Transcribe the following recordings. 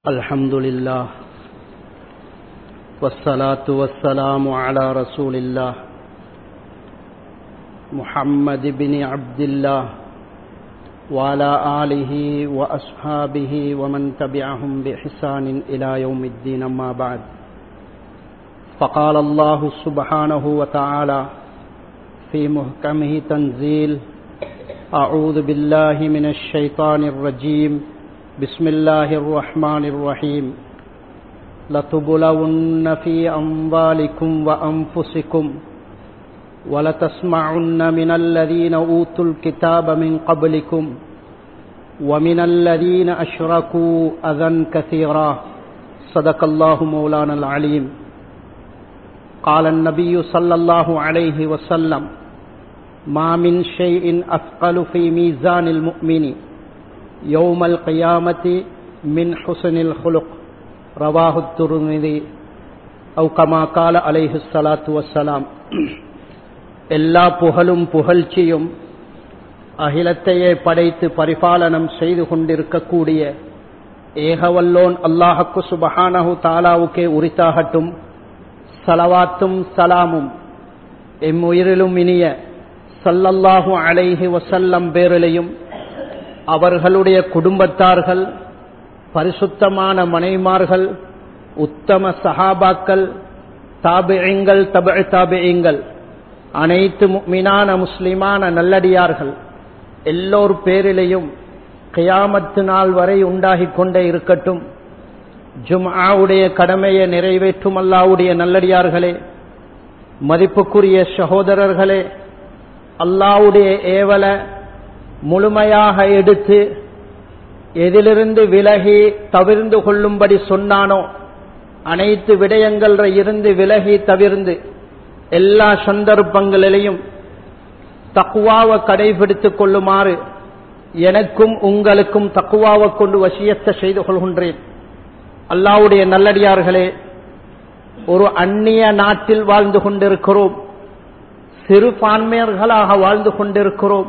الحمد لله والصلاة والسلام على رسول الله محمد بن عبد الله وعلى آله وأصحابه ومن تبعهم بإحسان إلى يوم الدين أما بعد فقال الله سبحانه وتعالى في محكمه تنزيل أعوذ بالله من الشيطان الرجيم بسم الله الرحمن الرحيم لتبلون في أموالكم وأنفسكم ولتسمعن من الذين أوتوا الكتاب من قبلكم ومن الذين أشركوا أذى كثيرا صدق الله مولانا العليم قال النبي صلى الله عليه وسلم ما من شيء أثقل في ميزان المؤمن يوم القيامة من حسن الخلق رواه الترمذي أو كما قال عليه الصلاة والسلام எல்லா புகழும் புகழ்ச்சியும் அகிலத்தையே படைத்து பரிபாலனம் செய்து கொண்டிருக்கக்கூடிய ஏகவல்லோன் அல்லாஹக்கு சுபஹானஹு தாலாவுக்கே உரித்தாகட்டும் சலவாத்தும் சலாமும் எம் உயிரிலும் இனிய சல்லல்லாஹு அலைஹி வசல்லம் பேரிலையும் அவர்களுடைய குடும்பத்தார்கள் பரிசுத்தமான மனைமார்கள் உத்தம சஹாபாக்கள் தாபியங்கள் தப தாபியங்கள் அனைத்து மீனான முஸ்லிமான நல்லடியார்கள் எல்லோர் பேரிலையும் கியாமத்து நாள் வரை உண்டாகி கொண்டே இருக்கட்டும் ஜும்ஆவுடைய கடமையை நிறைவேற்றும் அல்லாவுடைய நல்லடியார்களே மதிப்புக்குரிய சகோதரர்களே அல்லாவுடைய ஏவல முழுமையாக எடுத்து எதிலிருந்து விலகி தவிர்ந்து கொள்ளும்படி சொன்னானோ அனைத்து விடயங்கள இருந்து விலகி தவிர்ந்து எல்லா சந்தர்ப்பங்களிலையும் தக்குவாவை கடைபிடித்துக் கொள்ளுமாறு எனக்கும் உங்களுக்கும் தக்குவாவை கொண்டு வசியத்தை செய்து கொள்கின்றேன் அல்லாவுடைய நல்லடியார்களே ஒரு அந்நிய நாட்டில் வாழ்ந்து கொண்டிருக்கிறோம் சிறுபான்மையர்களாக வாழ்ந்து கொண்டிருக்கிறோம்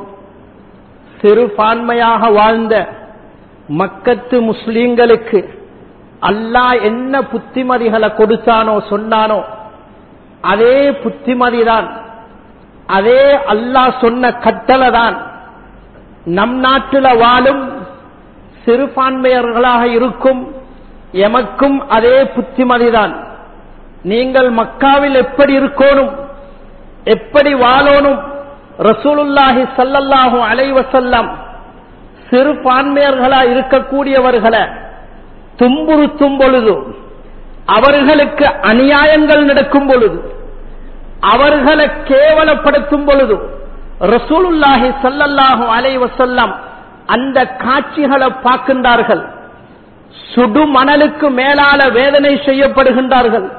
சிறுபான்மையாக வாழ்ந்த மக்கத்து முஸ்லீம்களுக்கு அல்லாஹ் என்ன புத்திமதிகளை கொடுத்தானோ சொன்னானோ அதே புத்திமதிதான் அதே அல்லாஹ் சொன்ன கட்டளை தான் நம் நாட்டில் வாழும் சிறுபான்மையர்களாக இருக்கும் எமக்கும் அதே புத்திமதிதான் நீங்கள் மக்காவில் எப்படி இருக்கணும் எப்படி வாழணும் ரசூலுல்லாஹி சல்லல்லாஹு அலைவசல்லாம் சிறுபான்மையர்களா இருக்கக்கூடியவர்களை துன்புறுத்தும் பொழுது அவர்களுக்கு அநியாயங்கள் நடக்கும் பொழுது அவர்களை கேவலப்படுத்தும் பொழுது ரசூலுல்லாஹி சல்லல்லாஹு அலைவசல்லாம் அந்த காட்சிகளை பார்க்கின்றார்கள் சுடு மணலுக்கு மேலால வேதனை செய்யப்படுகின்றார்கள்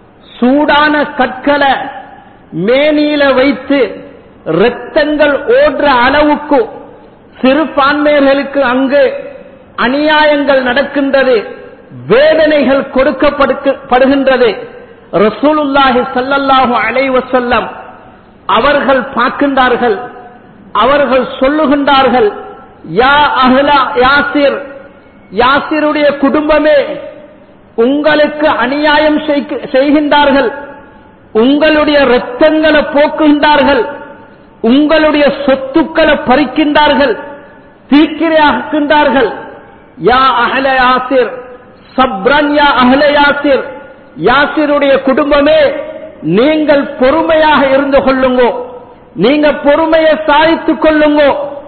சூடான கற்களை மேனியில வைத்து இரத்தங்கள் ஓடுற அளவுக்கு சிறுபான்மையர்களுக்கு அங்கு அநியாயங்கள் நடக்கின்றது வேதனைகள் கொடுக்கப்படுகின்றது ரசூலுல்லாஹி சல்லல்லாஹு அலைவசல்லம் அவர்கள் பார்க்கின்றார்கள் அவர்கள் சொல்லுகின்றார்கள் யா அஹ்லா யாசிர் யாசிருடைய குடும்பமே உங்களுக்கு அநியாயம் செய்கின்றார்கள் உங்களுடைய ரத்தங்களை போக்குகின்றார்கள் உங்களுடைய சொத்துக்களை பறிக்கின்றார்கள் தீக்கிரையாக்குகின்றார்கள் யா அகல யாசிர் சப்ரன் யா அகல யாசிர் யாசிருடைய குடும்பமே நீங்கள் பொறுமையாக இருந்து கொள்ளுங்கோ நீங்க பொறுமையை சாதித்துக் கொள்ளுங்கோ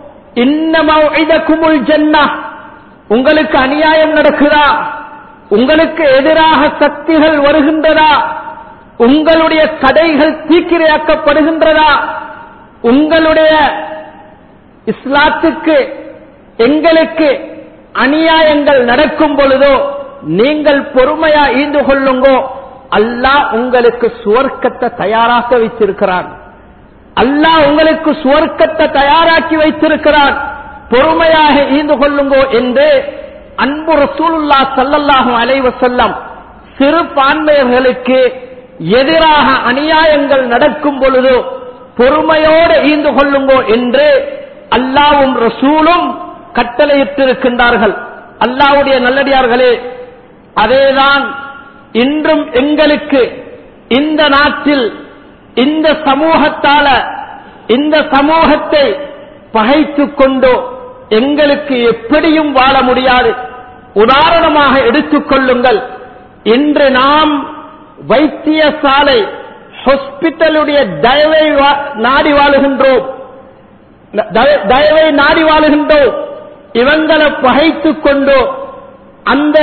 இன்னமுல் ஜன்னா உங்களுக்கு அநியாயம் நடக்குதா உங்களுக்கு எதிராக சக்திகள் வருகின்றதா உங்களுடைய கடைகள் தீக்கிரையாக்கப்படுகின்றதா உங்களுடைய இஸ்லாத்துக்கு எங்களுக்கு அநியாயங்கள் நடக்கும் பொழுதோ நீங்கள் பொறுமையா ஈந்து கொள்ளுங்கோ அல்லாஹ் உங்களுக்கு சுவர்க்கத்தை தயாராக்க வைத்திருக்கிறான் அல்லாஹ் உங்களுக்கு சுவர்க்கத்தை தயாராக்கி வைத்திருக்கிறான் பொறுமையாக ஈந்து கொள்ளுங்கோ என்று அன்பு ரசூலுல்லா சல்லல்லாஹும் அலைவசல்லம் சிறுபான்மையர்களுக்கு எதிராக அநியாயங்கள் நடக்கும் பொழுதோ பொறுமையோடு ஈந்து கொள்ளுங்கோ என்று அல்லாவும் ரசூலும் கட்டளையிட்டிருக்கின்றார்கள் அல்லாவுடைய நல்லடியார்களே அதேதான் இன்றும் எங்களுக்கு இந்த நாட்டில் இந்த சமூகத்தால இந்த சமூகத்தை பகைத்துக் கொண்டோ எங்களுக்கு எப்படியும் வாழ முடியாது உதாரணமாக எடுத்துக் கொள்ளுங்கள் இன்று நாம் வைத்தியசாலை ஹாஸ்பிட்டலுடைய தயவை வா- நாடி வாழுகின்றோம் தய- தயவை நாடி வாழுகின்றோம் இவங்களை பகைத்துக் கொண்டோ அந்த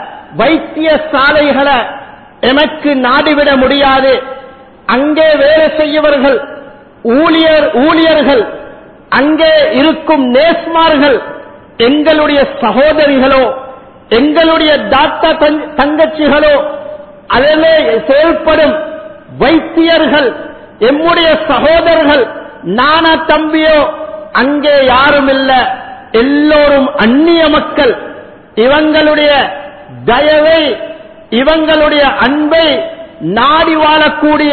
வைத்தியசாலைகளை எமக்கு நாடிவிட முடியாது அங்கே வேலை செய்யவர்கள் ஊழியர் ஊழியர்கள் அங்கே இருக்கும் நேஸ்மார்கள் எங்களுடைய சகோதரிகளோ எங்களுடைய தாத்தா தங்- தங்கச்சிகளோ அதிலே செயல்படும் வைத்தியர்கள் எம்முடைய சகோதரர்கள் நானா தம்பியோ அங்கே யாரும் இல்ல எல்லோரும் அந்நிய மக்கள் இவங்களுடைய தயவை இவங்களுடைய அன்பை நாடி வாழக்கூடிய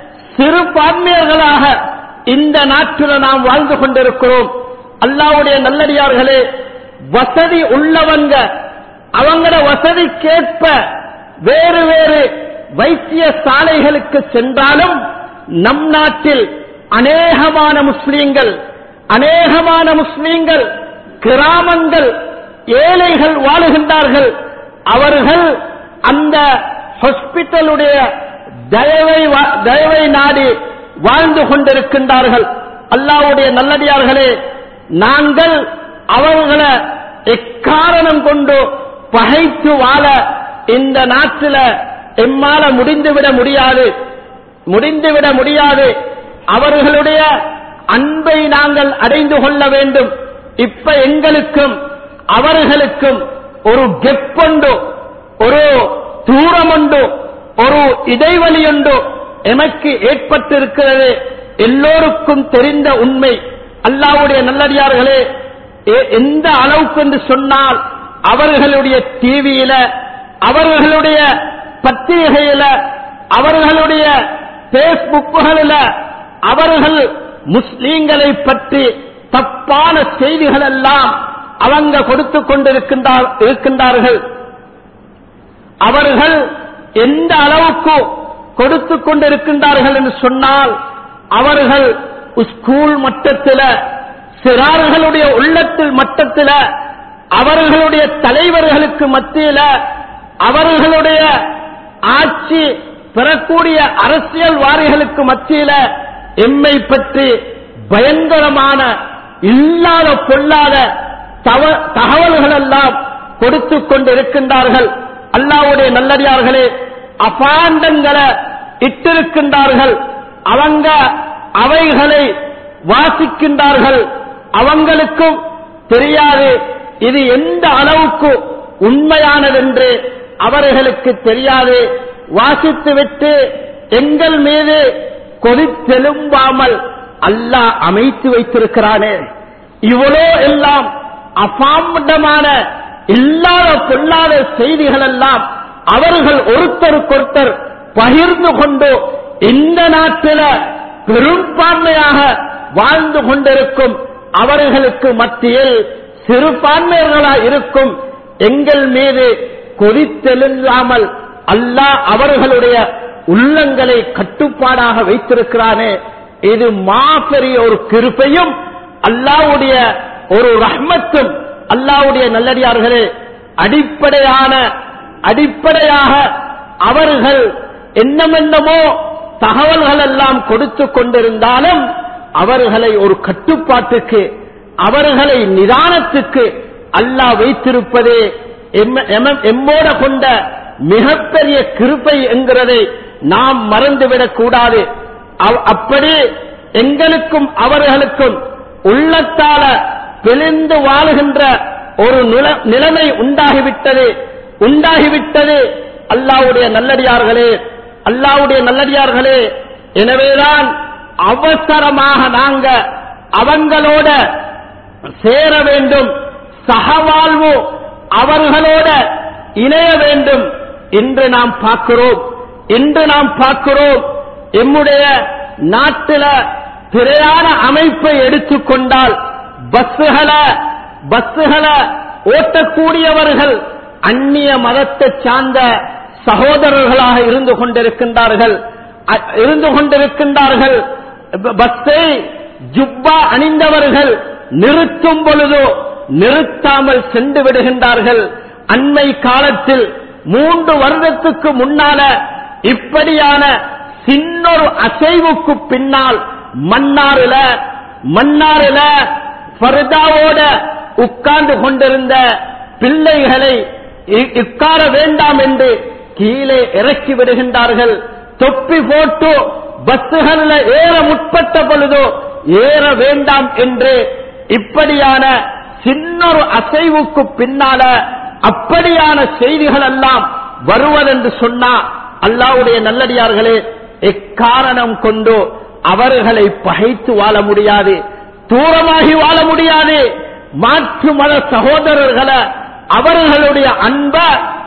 சிறுபான்மையர்களாக இந்த நாட்டில் நாம் வாழ்ந்து கொண்டிருக்கிறோம் அல்லாவுடைய நல்லடியார்களே வசதி உள்ளவங்க அவங்களோட வசதிக்கேற்ப வேறு வேறு வைத்திய சாலைகளுக்கு சென்றாலும் நம் நாட்டில் அநேகமான முஸ்லீம்கள் அநேகமான முஸ்லீம்கள் கிராமங்கள் ஏழைகள் வாழுகின்றார்கள் அவர்கள் அந்த ஹாஸ்பிட்டலுடைய தயவை வா- தயவை நாடி வாழ்ந்து கொண்டிருக்கின்றார்கள் அல்லாவுடைய நல்லடியார்களே நாங்கள் அவர்களை எக்காரணம் கொண்டு பகைத்து வாழ இந்த நாட்டில் எம்மால முடிந்துவிட முடியாது முடிந்துவிட முடியாது அவர்களுடைய அன்பை நாங்கள் அடைந்து கொள்ள வேண்டும் இப்ப எங்களுக்கும் அவர்களுக்கும் ஒரு கெப்பொண்டு ஒரு தூரமுண்டு ஒரு இடைவெளி உண்டு எமக்கு ஏற்பட்டிருக்கிறது எல்லோருக்கும் தெரிந்த உண்மை அல்லாவுடைய நல்லடியார்களே எ- எந்த அளவுக்கு என்று சொன்னால் அவர்களுடைய டிவியில அவர்களுடைய பத்திரிகையில அவர்களுடைய பேஸ்புக்குகளில அவர்கள் முஸ்லீம்களை பற்றி தப்பான செய்திகள் எல்லாம் அவங்க கொடுத்து கொண்டிருக்கின்றார் இருக்கின்றார்கள் அவர்கள் எந்த அளவுக்கு கொடுத்து கொண்டிருக்கின்றார்கள் என்று சொன்னால் அவர்கள் ஸ்கூல் மட்டத்தில் சிறார்களுடைய உள்ளத்தில் மட்டத்தில் அவர்களுடைய தலைவர்களுக்கு மத்தியில அவர்களுடைய ஆட்சி பெறக்கூடிய அரசியல்வாதிகளுக்கு மத்தியில எம்மை பற்றி பயங்கரமான இல்லாத பொல்லாத தவ- தகவல்கள் எல்லாம் கொடுத்து கொண்டிருக்கின்றார்கள் அல்லாவுடைய நல்லடியார்களே அபாண்டங்களை இட்டிருக்கின்றார்கள் அவங்க அவைகளை வாசிக்கின்றார்கள் அவங்களுக்கும் தெரியாது இது எந்த அளவுக்கு உண்மையானதென்று அவர்களுக்கு தெரியாது வாசித்துவிட்டு எங்கள் மீது கொதித்தெலும்பாமல் அல்லாஹ் அமைத்து வைத்திருக்கிறானே இவ்வளோ எல்லாம் அபாண்டமான இல்லாத பொல்லாத செய்திகள் எல்லாம் அவர்கள் ஒருத்தருக்கொருத்தர் பகிர்ந்து கொண்டு இந்த நாட்டில பெரும்பான்மையாக வாழ்ந்து கொண்டிருக்கும் அவர்களுக்கு மத்தியில் சிறுபான்மையர்களாக இருக்கும் எங்கள் மீது கொதித்தெழுந்தாமல் அல்லாஹ் அவர்களுடைய உள்ளங்களை கட்டுப்பாடாக வைத்திருக்கிறானே இது மாபெரிய ஒரு கிருப்பையும் அல்லாவுடைய ஒரு ரஹ்மத்தும் அல்லாவுடைய நல்லடியார்களே அடிப்படையான அடிப்படையாக அவர்கள் என்னமென்னமோ தகவல்கள் எல்லாம் கொடுத்து கொண்டிருந்தாலும் அவர்களை ஒரு கட்டுப்பாட்டுக்கு அவர்களை நிதானத்துக்கு அல்லாஹ் வைத்திருப்பதே எம்ம- எம- எம்மோட கொண்ட மிகப்பெரிய கிருப்பை என்கிறதை நாம் மறந்துவிடக் கூடாது அவ்- அப்படி எங்களுக்கும் அவர்களுக்கும் உள்ளத்தால பிழிந்து வாழுகின்ற ஒரு நில- நிலைமை உண்டாகிவிட்டது உண்டாகிவிட்டது அல்லாவுடைய நல்லடியார்களே அல்லாவுடைய நல்லடியார்களே எனவேதான் அவசரமாக நாங்க அவங்களோட சேர வேண்டும் சகவாழ்வு அவர்களோட இணைய வேண்டும் இன்று நாம் பார்க்கிறோம் இன்று நாம் பார்க்கிறோம் எம்முடைய நாட்டில பிரயாண அமைப்பை எடுத்துக்கொண்டால் பஸ்ஸுகளை பஸ்ஸுகளை ஓட்டக்கூடியவர்கள் அந்நிய மதத்தை சார்ந்த சகோதரர்களாக இருந்து கொண்டிருக்கின்றார்கள் அ- இருந்து கொண்டிருக்கின்றார்கள் ப- பஸ்ஸை ஜுப்பா அணிந்தவர்கள் நிறுத்தும் பொழுதோ நிறுத்தாமல் சென்று விடுகின்றார்கள் அண்மை காலத்தில் மூன்று வருடத்துக்கு முன்னால இப்படியான சின்னொரு அசைவுக்கு பின்னால் மன்னாரில மன்னாரில ஃபர்தாவோட உட்கார்ந்து கொண்டிருந்த பிள்ளைகளை இ- உட்கார வேண்டாம் என்று கீழே இறக்கி விடுகின்றார்கள் தொப்பி போட்டு பஸ்ஸுகளில் ஏற முற்பட்ட பொழுதோ ஏற வேண்டாம் என்று இப்படியான சின்னொரு அசைவுக்கு பின்னால அப்படியான செய்திகள் எல்லாம் வருவதென்று சொன்னா அல்லாவுடைய நல்லடியார்களே எக்காரணம் கொண்டு அவர்களை பகைத்து வாழ முடியாது தூரமாகி வாழ முடியாது மாற்று மத சகோதரர்களை அவர்களுடைய அன்ப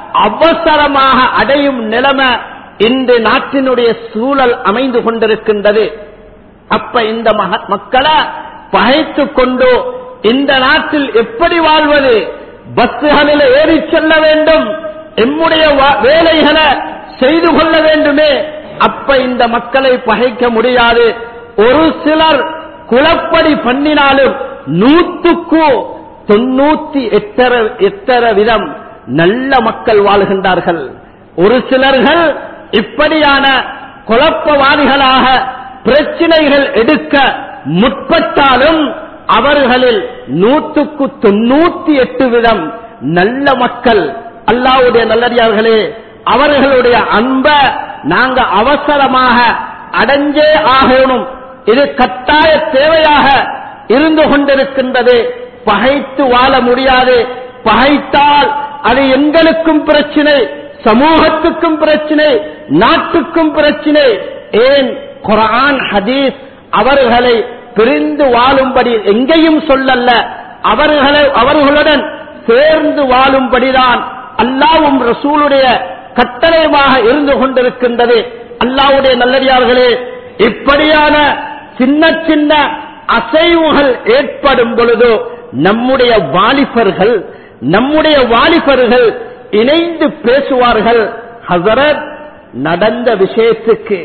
அவசரமாக அடையும் நிலைமை இன்று நாட்டினுடைய சூழல் அமைந்து கொண்டிருக்கின்றது அப்ப இந்த மக- மக்களை பகைத்துக் கொண்டு இந்த நாட்டில் எப்படி வாழ்வது பஸ்ஸுகளில் ஏறி செல்ல வேண்டும் எம்முடைய வா- வேலைகளை செய்து கொள்ள வேண்டுமே அப்ப இந்த மக்களை பகைக்க முடியாது ஒரு சிலர் குலப்படி பண்ணினாலும் நூற்றுக்கு தொண்ணூத்தி எட்டரை எட்டரை விதம் நல்ல மக்கள் வாழ்கின்றார்கள் ஒரு சிலர்கள் இப்படியான குழப்பவாதிகளாக பிரச்சனைகள் எடுக்க முற்பட்டாலும் அவர்களில் நூற்றுக்கு தொண்ணூத்தி எட்டு விதம் நல்ல மக்கள் அல்லாவுடைய நல்லடியார்களே அவர்களுடைய அன்ப நாங்க அவசரமாக அடைஞ்சே ஆகணும் இது கட்டாய தேவையாக இருந்து கொண்டிருக்கின்றது பகைத்து வாழ முடியாது பகைத்தால் அது எங்களுக்கும் பிரச்சனை சமூகத்துக்கும் பிரச்சனை நாட்டுக்கும் பிரச்சனை ஏன் குரான் ஹதீஸ் அவர்களை பிரிந்து வாழும்படி எங்கேயும் சொல்லல்ல அவர்களை அவர்களுடன் சேர்ந்து வாழும்படிதான் அல்லாவும் ரசூலுடைய கட்டளையமாக இருந்து கொண்டிருக்கின்றது அல்லாவுடைய நல்லடியார்களே இப்படியான சின்ன சின்ன அசைவுகள் ஏற்படும் பொழுது நம்முடைய வாலிபர்கள் நம்முடைய வாலிபர்கள் இணைந்து பேசுவார்கள் ஹசரத் நடந்த விஷயத்துக்கு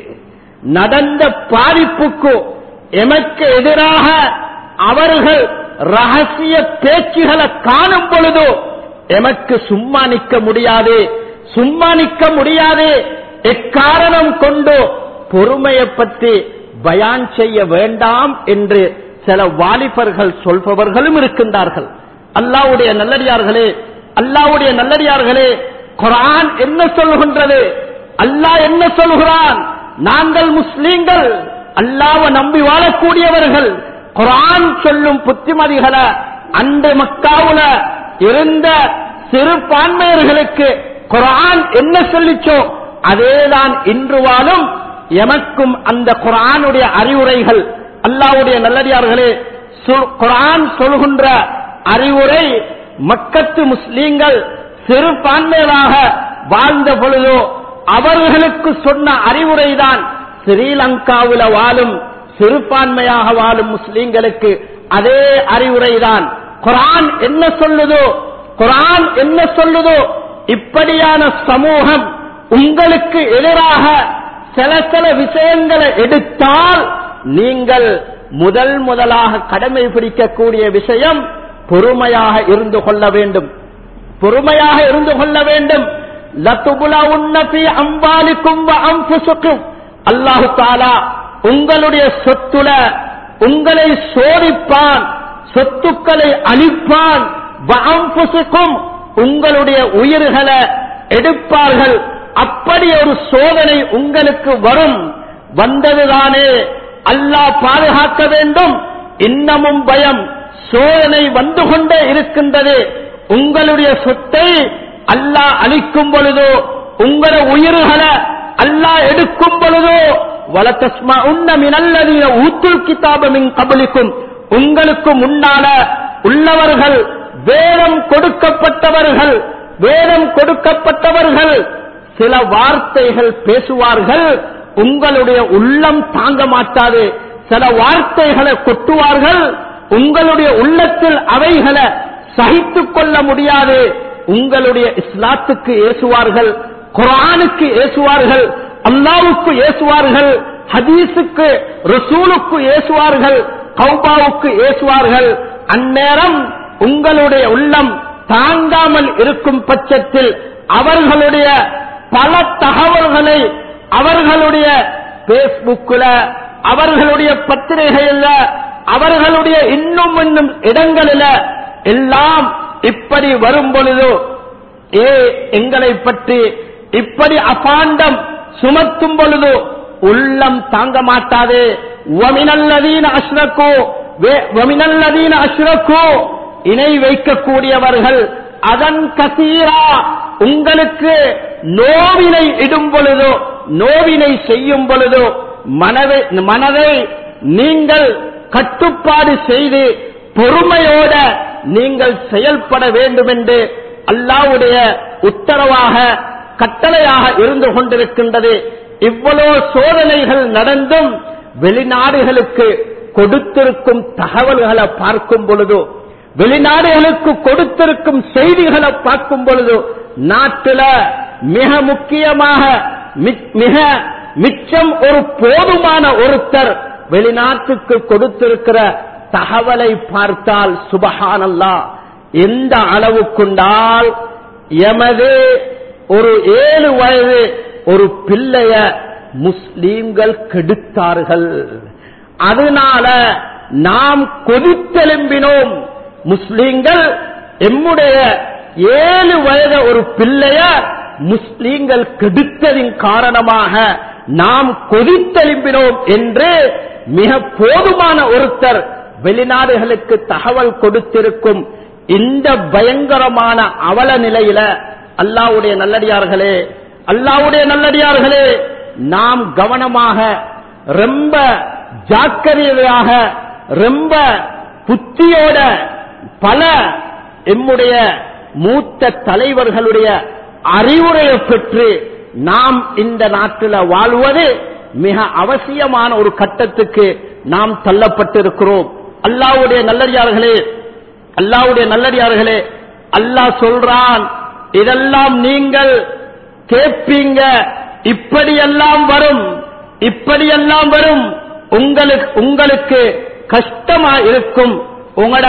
நடந்த பாதிப்புக்கு எமக்கு எதிராக அவர்கள் ரகசிய பேச்சுகளை காணும் பொழுதோ எமக்கு சும்மா நிற்க முடியாது சும்மா நிற்க முடியாது எக்காரணம் கொண்டு பொறுமையை பற்றி பயான் செய்ய வேண்டாம் என்று சில வாலிபர்கள் சொல்பவர்களும் இருக்கின்றார்கள் அல்லாவுடைய நல்லடியார்களே அல்லாவுடைய நல்லடியார்களே குரான் என்ன சொல்லுகின்றது அல்லாஹ் என்ன சொல்கிறான் நாங்கள் முஸ்லீம்கள் அல்லாவை நம்பி வாழக்கூடியவர்கள் குரான் சொல்லும் புத்திமதிகளை அன்று மக்காவுல இருந்த சிறுபான்மையர்களுக்கு குரான் என்ன சொல்லிச்சோ அதேதான் இன்று வாழும் எமக்கும் அந்த குரானுடைய அறிவுரைகள் அல்லாவுடைய நல்லடியார்களே சொல்- குரான் சொல்கின்ற அறிவுரை மக்கத்து முஸ்லீம்கள் சிறுபான்மையராக வாழ்ந்த பொழுதோ அவர்களுக்கு சொன்ன அறிவுரைதான் ஸ்ரீலங்காவில் வாழும் சிறுபான்மையாக வாழும் முஸ்லீம்களுக்கு அதே அறிவுரைதான் குரான் என்ன சொல்லுதோ குரான் என்ன சொல்லுதோ இப்படியான சமூகம் உங்களுக்கு எதிராக சில சில விஷயங்களை எடுத்தால் நீங்கள் முதல் முதலாக கடமை பிடிக்கக்கூடிய விஷயம் பொறுமையாக இருந்து கொள்ள வேண்டும் பொறுமையாக இருந்து கொள்ள வேண்டும் லத்துபுலவுன்ன ஃபீ அம்வாலிக்கும் வ அன்ஃபுசுக்கும் அல்லாஹு தாலா உங்களுடைய சொத்துல உங்களை சோதிப்பான் சொத்துக்களை அழிப்பான் வ அன்ஃபுசுக்கும் உங்களுடைய உயிர்களை எடுப்பார்கள் அப்படி ஒரு சோதனை உங்களுக்கு வரும் வந்ததுதானே அல்லாஹ் பாதுகாக்க வேண்டும் இன்னமும் பயம் சோதனை வந்து கொண்டே இருக்கின்றது உங்களுடைய சொத்தை அல்லாஹ் அளிக்கும் பொழுதோ உங்கள உயிர்களை அல்லாஹ் எடுக்கும் பொழுதோ வலத்தஸ்மா உன்ன மினல்லதீன ஊத்துல் கிதாபமின் கபலிக்கும் உங்களுக்கு முன்னால உள்ளவர்கள் வேதம் கொடுக்கப்பட்டவர்கள் வேதம் கொடுக்கப்பட்டவர்கள் சில வார்த்தைகள் பேசுவார்கள் உங்களுடைய உள்ளம் தாங்க மாட்டாது சில வார்த்தைகளை கொட்டுவார்கள் உங்களுடைய உள்ளத்தில் அவைகளை சகித்துக் கொள்ள முடியாது உங்களுடைய இஸ்லாத்துக்கு ஏசுவார்கள் குரானுக்கு ஏசுவார்கள் அல்லாவுக்கு ஏசுவார்கள் ஹதீஸுக்கு ரசூலுக்கு ஏசுவார்கள் கௌபாவுக்கு ஏசுவார்கள் அந்நேரம் உங்களுடைய உள்ளம் தாங்காமல் இருக்கும் பட்சத்தில் அவர்களுடைய பல தகவல்களை அவர்களுடைய பேஸ்புக்கில் அவர்களுடைய பத்திரிகையில் அவர்களுடைய இன்னும் இன்னும் இடங்களில் எல்லாம் இப்படி வரும் பொழுது ஏ எங்களை பற்றி இப்படி அபாண்டம் சுமத்தும் பொழுது உள்ளம் தாங்க மாட்டாது வமினல்லதீன அஷ்ரக்கோ வமினல்லதீன அஷ்ரக்கோ இணை வைக்கக்கூடியவர்கள் அதன் கசீரா உங்களுக்கு நோவினை இடும் பொழுதோ நோவினை செய்யும் பொழுதோ மனதை மனதை நீங்கள் கட்டுப்பாடு செய்து பொறுமையோட நீங்கள் செயல்பட வேண்டும் என்று அல்லாவுடைய உத்தரவாக கட்டளையாக இருந்து கொண்டிருக்கின்றது இவ்வளவு சோதனைகள் நடந்தும் வெளிநாடுகளுக்கு கொடுத்திருக்கும் தகவல்களை பார்க்கும் பொழுது வெளிநாடுகளுக்கு கொடுத்திருக்கும் செய்திகளை பார்க்கும் பொழுது நாட்டில் மிக முக்கியமாக மிக மிச்சம் ஒரு போதுமான ஒருத்தர் வெளிநாட்டுக்கு கொடுத்திருக்கிற தகவலை பார்த்தால் சுபஹானல்லா எந்த அளவுக்குண்டால் எமது ஒரு ஏழு வயது ஒரு பிள்ளைய முஸ்லீம்கள் கெடுத்தார்கள் அதனால நாம் கொதித்தெலும்பினோம் முஸ்லீம்கள் எம்முடைய ஏழு வயது ஒரு பிள்ளைய முஸ்லீம்கள் கெடுத்ததின் காரணமாக நாம் கொதித்தெலும்பினோம் என்று மிக போதுமான ஒருத்தர் வெளிநாடுகளுக்கு தகவல் கொடுத்திருக்கும் இந்த பயங்கரமான அவல நிலையில அல்லாவுடைய நல்லடியார்களே அல்லாவுடைய நல்லடியார்களே நாம் கவனமாக ரொம்ப ஜாக்கிரதையாக ரொம்ப புத்தியோட பல எம்முடைய மூத்த தலைவர்களுடைய அறிவுரையை பெற்று நாம் இந்த நாட்டில் வாழ்வது மிக அவசியமான ஒரு கட்டத்துக்கு நாம் தள்ளப்பட்டிருக்கிறோம் அல்லாவுடைய நல்லடியார்களே அல்லாவுடைய நல்லடியார்களே அல்லாஹ் சொல்றான் இதெல்லாம் நீங்கள் கேட்பீங்க இப்படியெல்லாம் வரும் இப்படியெல்லாம் வரும் உங்களுக்கு உங்களுக்கு கஷ்டமா இருக்கும் உங்களோட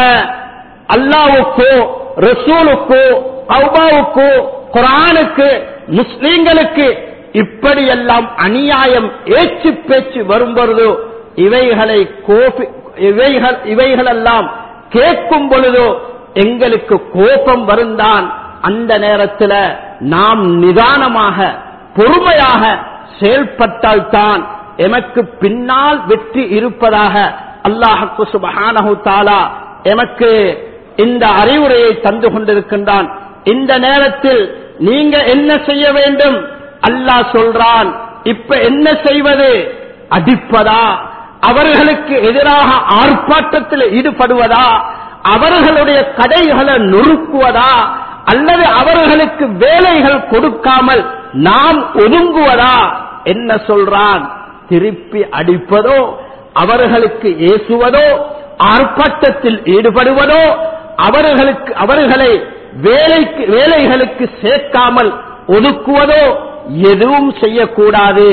அல்லாவுக்கோ ரசூலுக்கோ அவ்பாவுக்கோ குரானுக்கு முஸ்லீம்களுக்கு இப்படியெல்லாம் அநியாயம் ஏச்சு பேச்சு வரும் பொழுதோ இவைகளை கோபி இவைகள் இவைகளெல்லாம் கேட்கும் பொழுதோ எங்களுக்கு கோபம் வருந்தான் அந்த நேரத்தில் நாம் நிதானமாக பொறுமையாக செயல்பட்டால் தான் எமக்கு பின்னால் வெற்றி இருப்பதாக அல்லாஹு சுபஹானஹு தாலா எமக்கு இந்த அறிவுரையை தந்து கொண்டிருக்கின்றான் இந்த நேரத்தில் நீங்க என்ன செய்ய வேண்டும் அல்லாஹ் சொல்றான் இப்ப என்ன செய்வது அடிப்பதா அவர்களுக்கு எதிராக ஆர்ப்பாட்டத்தில் ஈடுபடுவதா அவர்களுடைய கடைகளை நொறுக்குவதா அல்லது அவர்களுக்கு வேலைகள் கொடுக்காமல் நாம் ஒதுங்குவதா என்ன சொல்றான் திருப்பி அடிப்பதோ அவர்களுக்கு ஏசுவதோ ஆர்ப்பாட்டத்தில் ஈடுபடுவதோ அவர்களுக்கு அவர்களை வேலைக்கு வேலைகளுக்கு சேர்க்காமல் ஒதுக்குவதோ எதுவும் செய்யக்கூடாது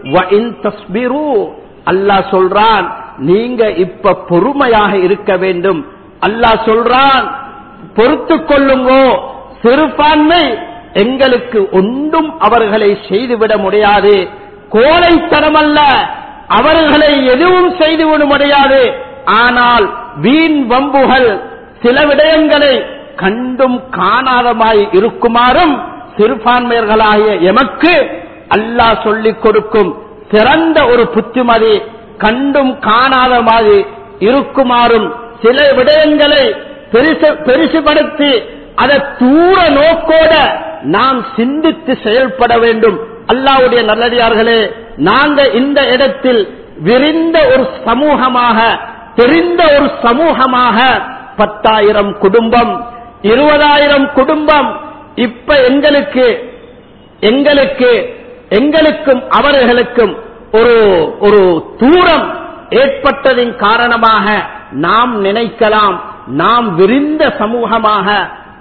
அல்லாஹ் சொல்றான் நீங்க இப்ப பொறுமையாக இருக்க வேண்டும் அல்லாஹ் சொல்றான் பொறுத்து கொள்ளுங்கோ சிறுபான்மை எங்களுக்கு ஒன்றும் அவர்களை செய்துவிட முடியாது கோழைத்தனம் அல்ல அவர்களை எதுவும் செய்துவிட முடியாது ஆனால் வீண் வம்புகள் சில விடயங்களை கண்டும் காணாதமாய் இருக்குமாறும் சிறுபான்மையர்களாகிய எமக்கு அல்லாஹ் சொல்லிக் கொடுக்கும் சிறந்த ஒரு புத்திமதி கண்டும் காணாத மாதிரி இருக்குமாறும் சில விடயங்களை பெருசு பெருசுபடுத்தி அதை தூர நோக்கோட நாம் சிந்தித்து செயல்பட வேண்டும் அல்லாவுடைய நல்லடியார்களே நாங்க இந்த இடத்தில் விரிந்த ஒரு சமூகமாக தெரிந்த ஒரு சமூகமாக பத்தாயிரம் குடும்பம் இருபதாயிரம் குடும்பம் இப்ப எங்களுக்கு எங்களுக்கு எங்களுக்கும் அவர்களுக்கும் ஒரு ஒரு தூரம் ஏற்பட்டதின் காரணமாக நாம் நினைக்கலாம் நாம் விரிந்த சமூகமாக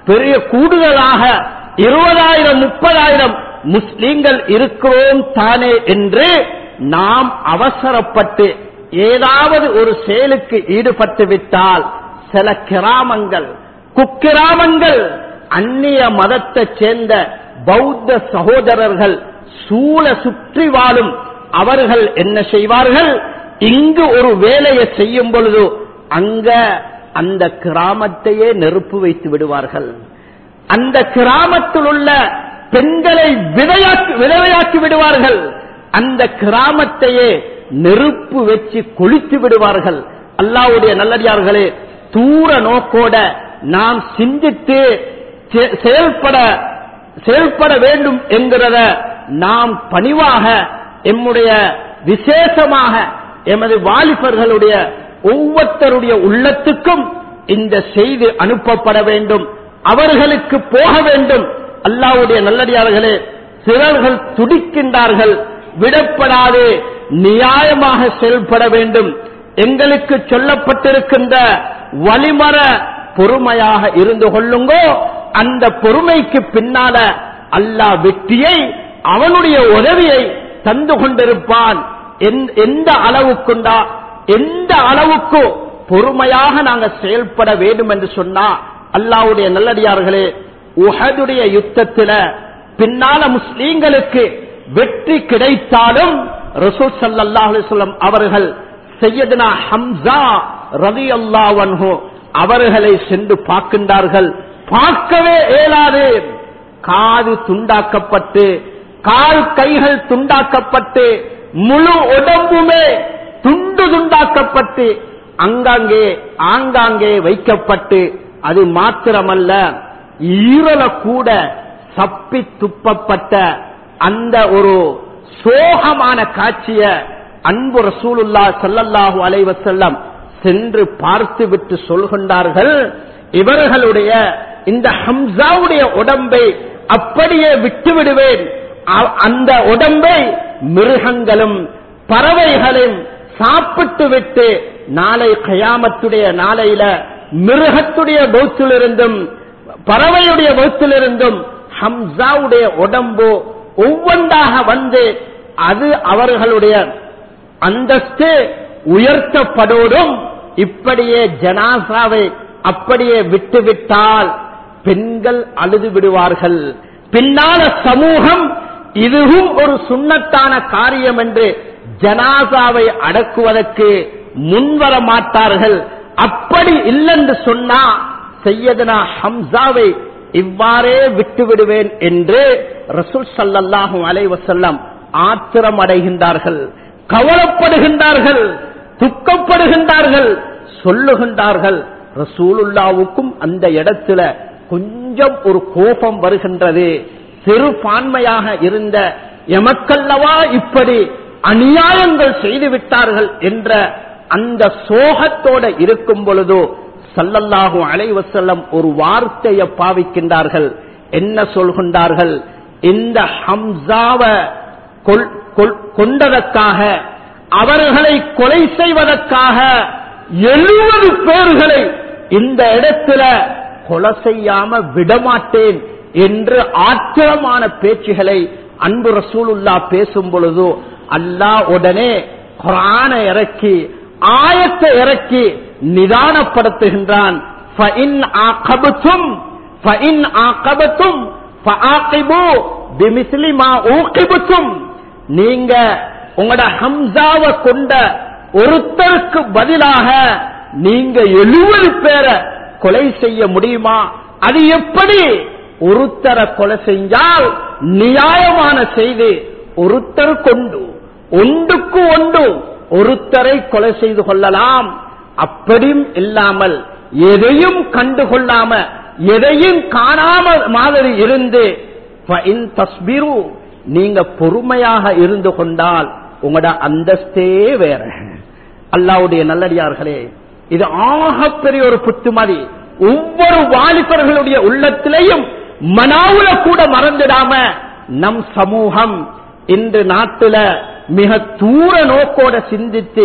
பெரிய கூடுதலாக இருபதாயிரம் முப்பதாயிரம் முஸ்லிம்கள் இருக்கிறோம் தானே என்று நாம் அவசரப்பட்டு ஏதாவது ஒரு செயலுக்கு ஈடுபட்டு விட்டால் சில கிராமங்கள் குக்கிராமங்கள் அந்நிய மதத்தைச் சேர்ந்த பௌத்த சகோதரர்கள் சூழ சுற்றி வாழும் அவர்கள் என்ன செய்வார்கள் இங்கு ஒரு வேலையை செய்யும் பொழுது அங்க அந்த கிராமத்தையே நெருப்பு வைத்து விடுவார்கள் அந்த கிராமத்தில் உள்ள பெண்களை விதையாக்கி விதவையாக்கி விடுவார்கள் அந்த கிராமத்தையே நெருப்பு வச்சு கொளுத்து விடுவார்கள் அல்லாவுடைய நல்லடியார்களே தூர நோக்கோட நாம் சிந்தித்து செ- செயல்பட செயல்பட வேண்டும் என்கிறத நாம் பணிவாக எம்முடைய விசேஷமாக எமது வாலிபர்களுடைய ஒவ்வொருத்தருடைய உள்ளத்துக்கும் இந்த செய்தி அனுப்பப்பட வேண்டும் அவர்களுக்கு போக வேண்டும் அல்லாவுடைய நல்லடியார்களே சிலர்கள் துடிக்கின்றார்கள் விடப்படாது நியாயமாக செயல்பட வேண்டும் எங்களுக்கு சொல்லப்பட்டிருக்கின்ற வழிமர பொறுமையாக இருந்து கொள்ளுங்கோ அந்த பொறுமைக்கு பின்னால அல்லாஹ் வெற்றியை அவனுடைய உதவியை தந்து கொண்டிருப்பான் எந்த- எந்த அளவுக்குண்டா எந்த அளவுக்கு பொறுமையாக நாங்க செயல்பட வேண்டும் என்று சொன்னா அல்லாவுடைய நல்லடியார்களே உஹதுடைய யுத்தத்தில பின்னால முஸ்லீம்களுக்கு வெற்றி கிடைத்தாலும் ரசூல் ஸல்லல்லாஹு அலைஹி வஸல்லம் அவர்கள் சையதுனா ஹம்சா ரலியல்லாஹு அன்ஹு அவர்களை சென்று பார்க்கின்றார்கள் பார்க்கவே இயலாது காது துண்டாக்கப்பட்டு கால் கைகள் துண்டாக்கப்பட்டு முழு உடம்புமே துண்டு துண்டாக்கப்பட்டு அங்காங்கே ஆங்காங்கே வைக்கப்பட்டு அது மாத்திரமல்ல ஈரல கூட சப்பி துப்பப்பட்ட அந்த ஒரு சோகமான காட்சிய அன்பு ரசூலுல்லா ஸல்லல்லாஹு அலைஹி வஸல்லம் சென்று பார்த்துவிட்டு சொல்கின்றார்கள் இவர்களுடைய இந்த ஹம்சாவுடைய உடம்பை அப்படியே விட்டு விடுவேன் அ- அந்த உடம்பை மிருகங்களும் பறவைகளும் சாப்பிட்டு விட்டு நாளை கயாமத்துடைய நாளையில மிருகத்துடைய பௌத்திலிருந்தும் பறவையுடைய பௌத்திலிருந்தும் ஹம்சாவுடைய உடம்பு ஒவ்வொன்றாக வந்து அது அவர்களுடைய அந்தஸ்து உயர்த்தப்படோடும் இப்படியே ஜனாசாவை அப்படியே விட்டுவிட்டால் பெண்கள் அழுது விடுவார்கள் பின்னால சமூகம் இதுவும் ஒரு சுண்ணத்தான காரியம் என்று ஜனாசாவை அடக்குவதற்கு முன்வர மாட்டார்கள் அப்படி இல்லென்று சொன்னா செய்யதனா ஹம்சாவை இவ்வாறே விட்டு விடுவேன் என்று ரசூல் ஸல்லல்லாஹு அலைஹி வஸல்லம் ஆத்திரம் அடைகின்றார்கள் கவலைப்படுகின்றார்கள் துக்கப்படுகின்றார்கள் சொல்லுகின்றார்கள் ரசூலுல்லாவுக்கும் அந்த இடத்துல கொஞ்சம் ஒரு கோபம் வருகின்றது சிறுபான்மையாக இருந்த எமக்கல்லவா இப்படி அநியாயங்கள் செய்து விட்டார்கள் என்ற அந்த சோகத்தோட இருக்கும் பொழுதோ சல்லல்லாஹு அலைஹி வஸல்லம் ஒரு வார்த்தையை பாவிக்கின்றார்கள் என்ன சொல்கின்றார்கள் இந்த ஹம்சாவை கொல்- கொல்- கொண்டதற்காக அவர்களை கொலை செய்வதற்காக எழுபது பேர்களை இந்த இடத்துல கொலை செய்யாம விடமாட்டேன் என்று ஆத்திரமான பேச்சுகளை அன்பு ரசூலுல்லா பேசும் பொழுது அல்லாஹ் உடனே குரானை இறக்கி ஆயத்தை இறக்கி நிதானப்படுத்துகின்றான் فَإِنْ عَاقَبْتُمْ فَإِنْ عَاقَبْتُمْ فَعَاقِبُوا بِمِثْلِ مَا عُوقِبْتُمْ நீங்க உங்களோட ஹம்சாவை கொண்ட ஒருத்தருக்கு பதிலாக நீங்க எழுபது பேரை கொலை செய்ய முடியுமா அது எப்படி ஒருத்தரை கொலை செஞ்சால் நியாயமான செய்தி ஒருத்தர் கொண்டு ஒன்றுக்கு ஒன்று ஒருத்தரை கொலை செய்து கொள்ளலாம் அப்படியும் இல்லாமல் எதையும் கண்டுகொள்ளாம எதையும் காணாம மாதிரி இருந்து فَإِن تَصْبِرُوا, நீங்க பொறுமையாக இருந்து கொண்டால் உங்களோட அந்தஸ்தே வேற அல்லாவுடைய நல்லடியார்களே இது ஆகப்பெரிய ஒரு புத்துமதி ஒவ்வொரு வாலிபர்களுடைய உள்ளத்திலையும் மனாவுல கூட மறந்துடாம நம் சமூகம் இன்று நாட்டுல மிக தூர நோக்கோட சிந்தித்து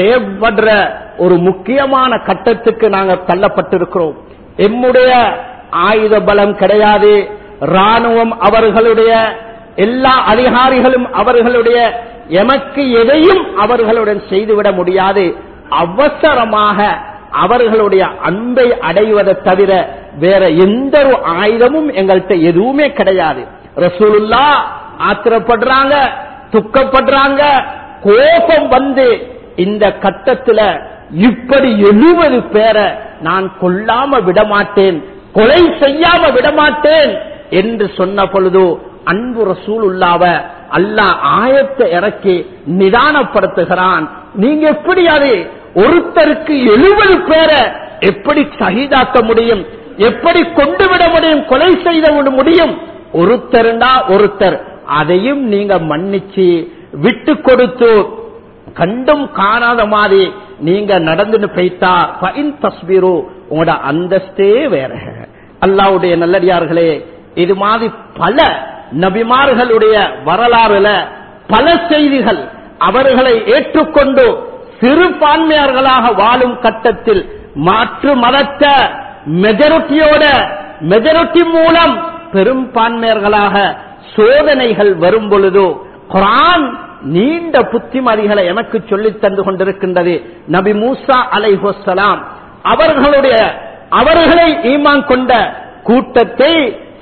செயல்படுற ஒரு முக்கியமான கட்டத்துக்கு நாங்கள் தள்ளப்பட்டிருக்கிறோம் எம்முடைய ஆயுத பலம் கிடையாது ராணுவம் அவர்களுடைய எல்லா அதிகாரிகளும் அவர்களுடைய எமக்கு எதையும் அவர்களுடன் செய்துவிட முடியாது அவசரமாக அவர்களுடைய அன்பை அடைவதை தவிர வேற எந்த ஒரு ஆயுதமும் எங்கள்கிட்ட எதுவுமே கிடையாது ரசூலுல்லா ஆத்திரப்படுறாங்க துக்கப்படுறாங்க கோபம் வந்து இந்த கட்டத்துல இப்படி எழுபது பேரை நான் கொல்லாம விடமாட்டேன் கொலை செய்யாம விடமாட்டேன் என்று சொன்ன பொழுது அன்பு ரசூலுல்லாவ அல்லாஹ் ஆயத்தை இறக்கி நிதானப்படுத்துகிறான் நீங்க எப்படி அது ஒருத்தருக்கு எழுபது பேரை எப்படி சகிதாக்க முடியும் எப்படி கொண்டு விட முடியும் கொலை செய்த விட முடியும் ஒருத்தருண்டா ஒருத்தர் அதையும் நீங்க மன்னிச்சு விட்டு கொடுத்து கண்டும் காணாத மாதிரி நீங்க நடந்துட்டு போய்த்தா பைன் தஸ்பீரோ உங்களோட அந்தஸ்தே வேற அல்லாவுடைய நல்லடியார்களே இது மாதிரி பல நபிமார்களுடைய வரலாறுல பல செய்திகள் அவர்களை ஏற்றுக்கொண்டு சிறுபான்மையர்களாக வாழும் கட்டத்தில் மாற்று மதத்த மெஜாரிட்டியோட மெஜாரிட்டி மூலம் பெரும்பான்மையர்களாக சோதனைகள் வரும் பொழுது குரான் நீண்ட புத்திமதிகளை எனக்கு சொல்லித் தந்து கொண்டிருக்கின்றது நபி மூசா அலைஹுசலாம் அவர்களுடைய அவர்களை ஈமான் கொண்ட கூட்டத்தை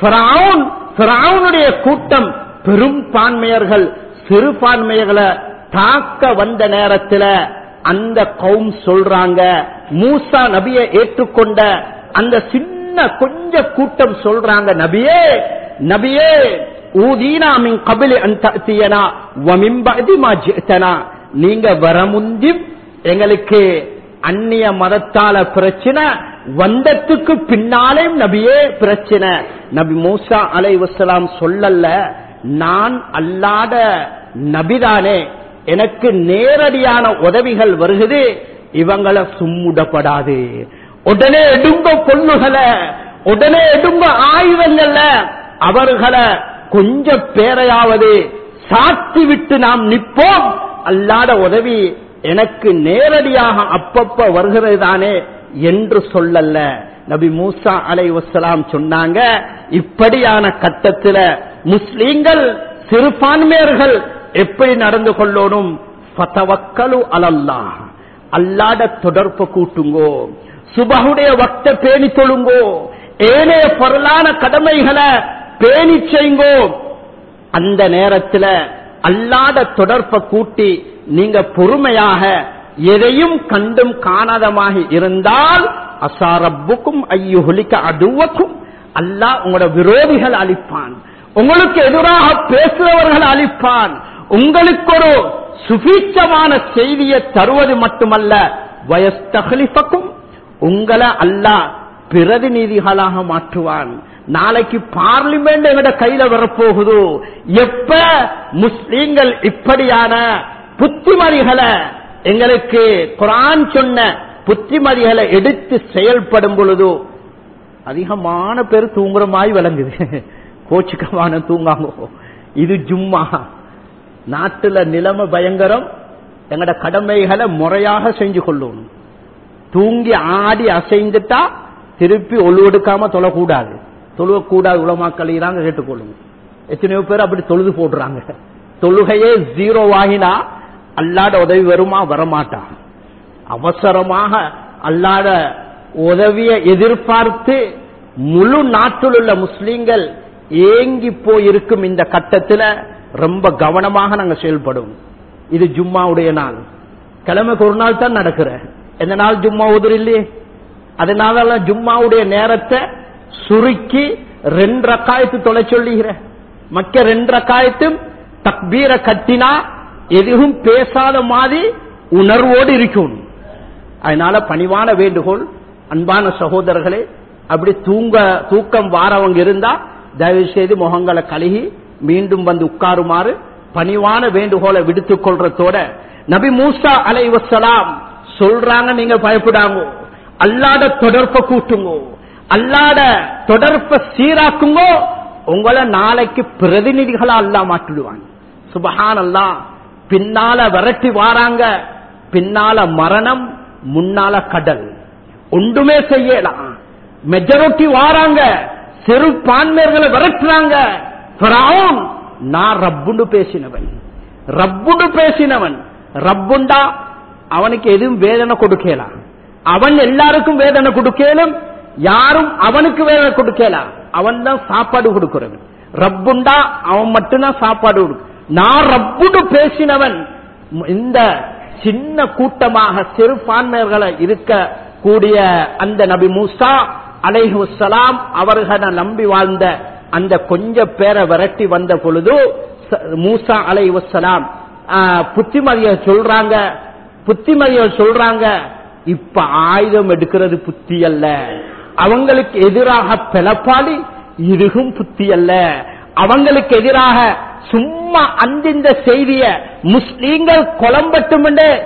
பிராவுனுடைய கூட்டம் பெரும்பான்மையர்கள் சிறுபான்மையர்களை தாக்க வந்த நேரத்தில் அந்த கவும் சொல்றாங்க மூசா நபியை ஏற்றுக்கொண்ட அந்த சின்ன கொஞ்ச கூட்டம் சொல்றாங்க நபியே நபியே ஊதீனா மின் கபிலி அந்தனா வமிம்பதி மாஜித்தனா நீங்க வர முந்தி எங்களுக்கு அந்நிய மதத்தால பிரச்சனை வந்தத்துக்கு பின்னாலே நபியே பிரச்சனை நபி மூசா அலை வசலாம் சொல்லல நான் அல்லாத நபிதானே எனக்கு நேரடியான உதவிகள் வருகுது இவங்களை சும்முடப்படாது உடனே எடுங்க பொண்ணுகளை உடனே எடுங்க ஆயுதங்கள்ல அவர்களை கொஞ்சம் பேரையாவது சாத்தி விட்டு நாம் நிற்போம் அல்லாத உதவி எனக்கு நேரடியாக அப்பப்ப வருகிறது தானே என்று சொல்லல்ல நபி மூசா அலை வசலாம் சொன்னாங்க இப்படியான கட்டத்தில் முஸ்லீம்கள் சிறுபான்மையர்கள் எப்படி நடந்து கொள்ளணும் பத்தவக்கலு அலல்லா அல்லாட தொடர்பு கூட்டுங்கோ சுபகுடைய வக்த பேணி தொழுங்கோ ஏனைய பொருளான கடமைகளை பேணி செய்யுங்கோ அந்த நேரத்தில் அல்லாத தொடர்பை கூட்டி நீங்க பொறுமையாக எதையும் கண்டும் காணாதமாக இருந்தால் அசாரப்புக்கும் ஐயுலிக்க அதுவக்கும் அல்லாஹ் உங்களோட விரோதிகள் அளிப்பான் உங்களுக்கு எதிராக பேசுறவர்கள் அளிப்பான் உங்களுக்கு ஒரு சுபீட்சமான செய்தியை தருவது மட்டுமல்ல வயஸ்தகலிஃபக்கும் உங்களை அல்லாஹ் பிரதிநிதிகளாக மாற்றுவான் நாளைக்கு பார்லிமெண்ட் எங்கட கையில வரப்போகுது எப்ப முஸ்லீம்கள் இப்படியான புத்திமதிகளை எங்களுக்கு குரான் சொன்ன புத்திமதிகளை எடுத்து செயல்படும் பொழுது அதிகமான பேர் தூங்குற மாதிரி விளங்குது கோச்சுக்கமான தூங்காமோ இது ஜும்மா நாட்டுல நிலைமை பயங்கரம் எங்கட கடமைகளை முறையாக செஞ்சு கொள்ளணும் தூங்கி ஆடி அசைந்துட்டா திருப்பி ஒழுவெடுக்காம தொழக்கூடாது தொழுவக்கூடாது உலமாக்கள் கேட்டுக்கொள்ளுங்க எத்தனையோ பேர் அப்படி தொழுது போடுறாங்க தொழுகையே ஜீரோ ஆகினா அல்லாட உதவி வருமா வரமாட்டா அவசரமாக அல்லாட உதவியை எதிர்பார்த்து முழு நாட்டில் உள்ள முஸ்லீம்கள் ஏங்கி போயிருக்கும் இந்த கட்டத்தில் ரொம்ப கவனமாக நாங்க செயல்படும் இது ஜும்மாவுடைய நாள் கிழமைக்கு ஒரு நாள் தான் நடக்கிற எந்த நாள் ஜும்மா உதிர் இல்லையே அதனால ஜும்மாவுடைய நேரத்தை சுருக்கி ரெண்டு ரக்காயத்து தொலை சொல்லுகிற மக்க ரெண்டு ரக்காயத்தும் தக்பீரை கட்டினா எதுவும் பேசாத மாதிரி உணர்வோடு இருக்கும் அதனால பணிவான வேண்டுகோள் அன்பான சகோதரர்களே அப்படி தூங்க தூக்கம் வாரவங்க இருந்தா தயவு செய்து முகங்களை கழுகி மீண்டும் வந்து உட்காருமாறு பணிவான வேண்டுகோளை விடுத்துக் கொள்றதோட நபி மூசா அலை வசலாம் சொல்றாங்க நீங்க பயப்படாங்க அல்லாட தொடர்பை கூட்டுங்கோ அல்லாட தொடர்பை சீராக்குங்கோ உங்களை நாளைக்கு பிரதிநிதிகளா அல்லா மாற்றிடுவாங்க சுபஹான் அல்லா பின்னால விரட்டி வாராங்க பின்னால மரணம் முன்னால கடல் ஒன்றுமே செய்யலாம் மெஜாரிட்டி வாராங்க சிறுபான்மையர்களை விரட்டுறாங்க ஃபிரௌன், நான் ரப்புண்டு பேசினவன் ரப்புண்டு பேசினவன் ரப்புண்டா அவனுக்கு எதுவும் வேதனை கொடுக்கலாம் அவன் எல்லாருக்கும் வேதனை கொடுக்கலும் யாரும் அவனுக்கு வேதனை கொடுக்கலாம் அவன் தான் சாப்பாடு கொடுக்கிறவன் ரப்புண்டா அவன் மட்டும்தான் சாப்பாடு கொடுக்க நான் ரப்புண்டு பேசினவன் இந்த சின்ன கூட்டமாக சிறுபான்மையர்களை இருக்க கூடிய அந்த நபி மூசா அலைஹுசலாம் அவர்களை நம்பி வாழ்ந்த அந்த கொஞ்ச பேரை விரட்டி வந்த பொழுது ச- மூசா அலைஹுசலாம் புத்திமதிய சொல்றாங்க புத்திமதிய சொல்றாங்க இப்ப ஆயுதம் எடுக்கிறது புத்தி அல்ல அவங்களுக்கு எதிராக பிளப்பாடி இதுகும் புத்தி அல்ல அவங்களுக்கு எதிராக சும்மா அந்திந்த செய்திய முஸ்லீம்கள் குழம்பட்டும்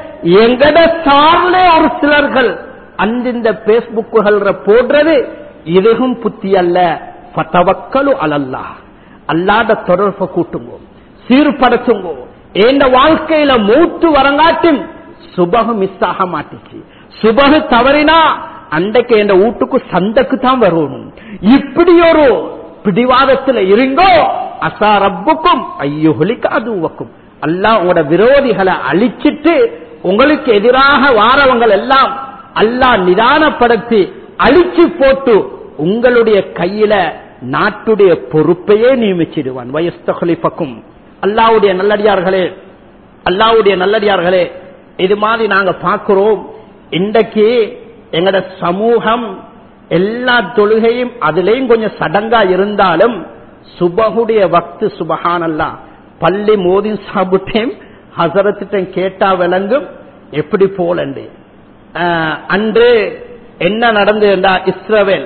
எங்கட சார்ல ஒரு சிலர்கள் அந்திந்த பேஸ்புக்குகள் போடுறது இதுகும் புத்தி அல்ல பத்தவக்கலு அலல்லா அல்லாத தொடர்பை கூட்டுங்கோ சீர்படுத்துங்கோ என் வாழ்க்கையில மூத்து வரங்காட்டும் சுபகு மிஸ் ஆக மாட்டுச்சு சுபகு தவறினா அன்றைக்கு என் வீட்டுக்கு சந்தைக்கு தான் வரணும் இப்படி ஒரு பிடிவாதத்துல இருங்கோ அசா ரப்புக்கும் ஐயோலிக்கு அதுவக்கும் அல்லாஹ் உங்களோட விரோதிகளை அழிச்சிட்டு உங்களுக்கு எதிராக வாரவங்கள் எல்லாம் அல்லாஹ் நிதானப்படுத்தி அழிச்சு போட்டு உங்களுடைய கையில நாட்டுடைய பொறுப்பையே நியமிச்சிடுவான் வயஸ்தகலிப்பக்கும் அல்லாவுடைய நல்லடியார்களே அல்லாவுடைய நல்லடியார்களே இது மாதிரி நாங்க பார்க்கிறோம் இன்றைக்கு எங்கட சமூகம் எல்லா தொழுகையும் அதுலயும் கொஞ்சம் சடங்கா இருந்தாலும் சுபகுடைய வக்து சுபஹானல்லா பள்ளி மோதி சாப்பிட்டேன் ஹசரத்திட்டம் கேட்டா விளங்கும் எப்படி போலண்டு ஆஹ், அன்று என்ன நடந்ததுண்டா இஸ்ரவேல்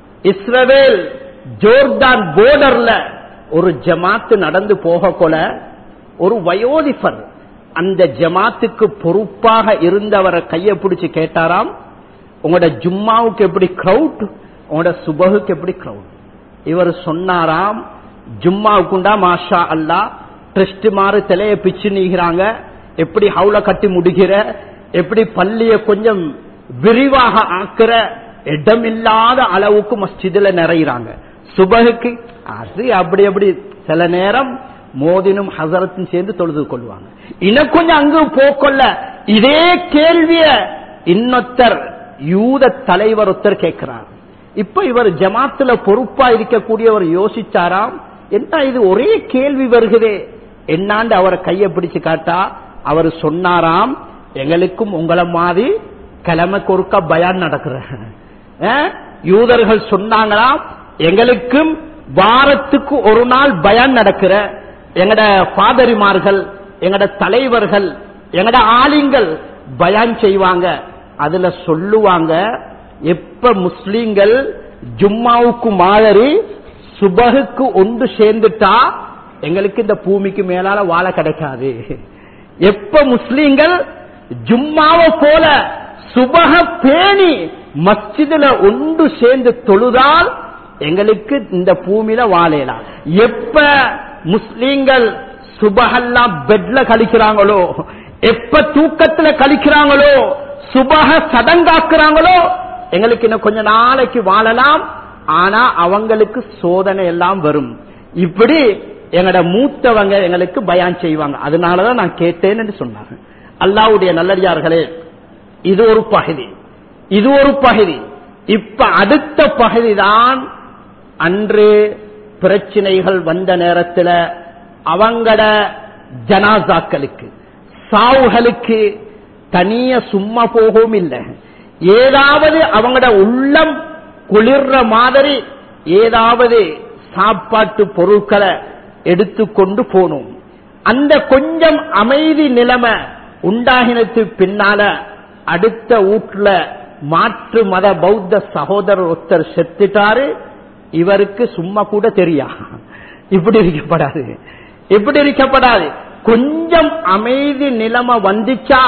இஸ்ரவேல் ஜோர்தான் போர்டர்ல ஒரு ஜமாத்து நடந்து போக கொல ஒரு வயோதிபர் அந்த ஜமாத்துக்கு பொறுப்பாக இருந்தவரை கையை பிடிச்சு கேட்டாராம் உங்களோட ஜும்மாவுக்கு எப்படி கிரௌட் உங்களோட சுபகுக்கு எப்படி கிரௌட் இவர் சொன்னாராம் ஜும்மாவுக்குண்டா மாஷா அல்லா ட்ரஸ்ட் மாறு தலைய பிச்சு நீகிறாங்க எப்படி ஹவுல கட்டி முடிகிற எப்படி பள்ளிய கொஞ்சம் விரிவாக ஆக்குற இடமில்லாத அளவுக்கு மஸ்ஜிதுல நிறையிறாங்க சுபகுக்கு அது அப்படி அப்படி சில நேரம் மோதினும் ஹசரத்தும் சேர்ந்து தொழுது கொள்வாங்க இன்னும் கொஞ்சம் அங்கு போக்கொள்ள இதே கேள்விய இன்னொத்தர் யூத தலைவர் ஒருத்தர் கேட்கிறார் இப்ப இவர் ஜமாத்துல பொறுப்பா இருக்கக்கூடியவர் யோசிச்சாராம் என்ன இது ஒரே கேள்வி வருகிறே என்னாண்டு அவரை கையை பிடிச்சு காட்டா அவர் சொன்னாராம் எங்களுக்கும் உங்களை மாதிரி கிழமைக்கு ஒருக்கா பயான் நடக்கிற அஹ், யூதர்கள் சொன்னாங்களாம் எங்களுக்கும் வாரத்துக்கு ஒரு நாள் பயான் நடக்கிற எங்கட பாதரிமார்கள் எங்கட தலைவர்கள் எங்கட ஆலிங்கள் பயான் செய்வாங்க அதுல சொல்லுவாங்க எப்ப முஸ்லீம்கள் ஜும்மாவுக்கு மாதிரி சுபகுக்கு ஒன்று சேர்ந்துட்டா எங்களுக்கு இந்த பூமிக்கு மேலால வாழ கிடைக்காது எப்ப முஸ்லீம்கள் ஜும்மாவை போல சுபக பேணி மஸ்ஜிதுல ஒன்று சேர்ந்து தொழுதால் எங்களுக்கு இந்த பூமியில வாழலாம் எப்ப முஸ்லீம்கள் சுபகெல்லாம் பெட்ல கழிக்கிறாங்களோ எப்ப தூக்கத்துல கழிக்கிறாங்களோ சுபக சடங்காக்குறாங்களோ எங்களுக்கு இன்னும் கொஞ்ச நாளைக்கு வாழலாம் ஆனா அவங்களுக்கு சோதனை எல்லாம் வரும் இப்படி எங்கட மூத்தவங்க எங்களுக்கு பயான் செய்வாங்க அதனாலதான் நான் கேட்டேன்னு சொன்னாங்க அல்லாவுடைய நல்லடியார்களே இது ஒரு பகுதி இது ஒரு பகுதி இப்ப அடுத்த பகுதி தான் அன்று பிரச்சனைகள் வந்த நேரத்தில் அவங்கட ஜனாசாக்களுக்கு சாவுகளுக்கு தனிய சும்மா போகவும் இல்லை ஏதாவது அவங்களோட உள்ளம் குளிர்ற மாதிரி ஏதாவது சாப்பாட்டு பொருட்களை எடுத்துக்கொண்டு போனோம் அந்த கொஞ்சம் அமைதி நிலைமை உண்டாகினத்து பின்னால அடுத்த வீட்டுல மாற்று மத பௌத்த சகோதரர் ஒருத்தர் செத்துட்டாரு இவருக்கு சும்மா கூட தெரியா இப்படி இருக்கப்படாது இப்படி இருக்கப்படாது கொஞ்சம் அமைதி நிலைமை வந்துச்சா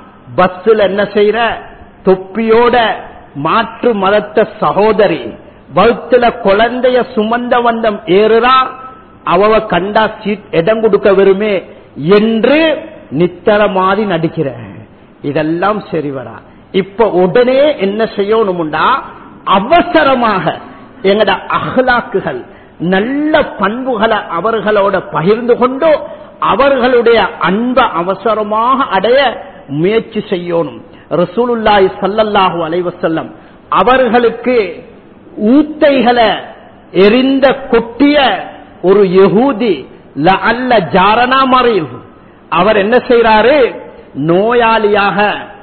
பஸ்ல என்ன செய்யற தொப்பியோட மாற்று மதத்த சகோதரி வகுத்துல குழந்தைய சுமந்த வந்தம் ஏறுறா அவ கண்டா சீட் இடம் கொடுக்க வருமே என்று நித்தர மாதிரி நடிக்கிற இதெல்லாம் சரி வரா இப்ப உடனே என்ன செய்யணும்டா அவசரமாக எங்கட அஹ்லாக்குகள் நல்ல பண்புகளை அவர்களோட பகிர்ந்து கொண்டு அவர்களுடைய அன்ப அவசரமாக அடைய முயற்சி செய்யணும் ரசூலுல்லாஹி ஸல்லல்லாஹு அலைஹி வஸல்லம் அவர்களுக்கு ஊத்தைகளை எரிந்த கொட்டிய ஒரு யகூதி அல்ல ஜாரனா மறைவு அவர் என்ன செய்யறாரு நோயாளியாக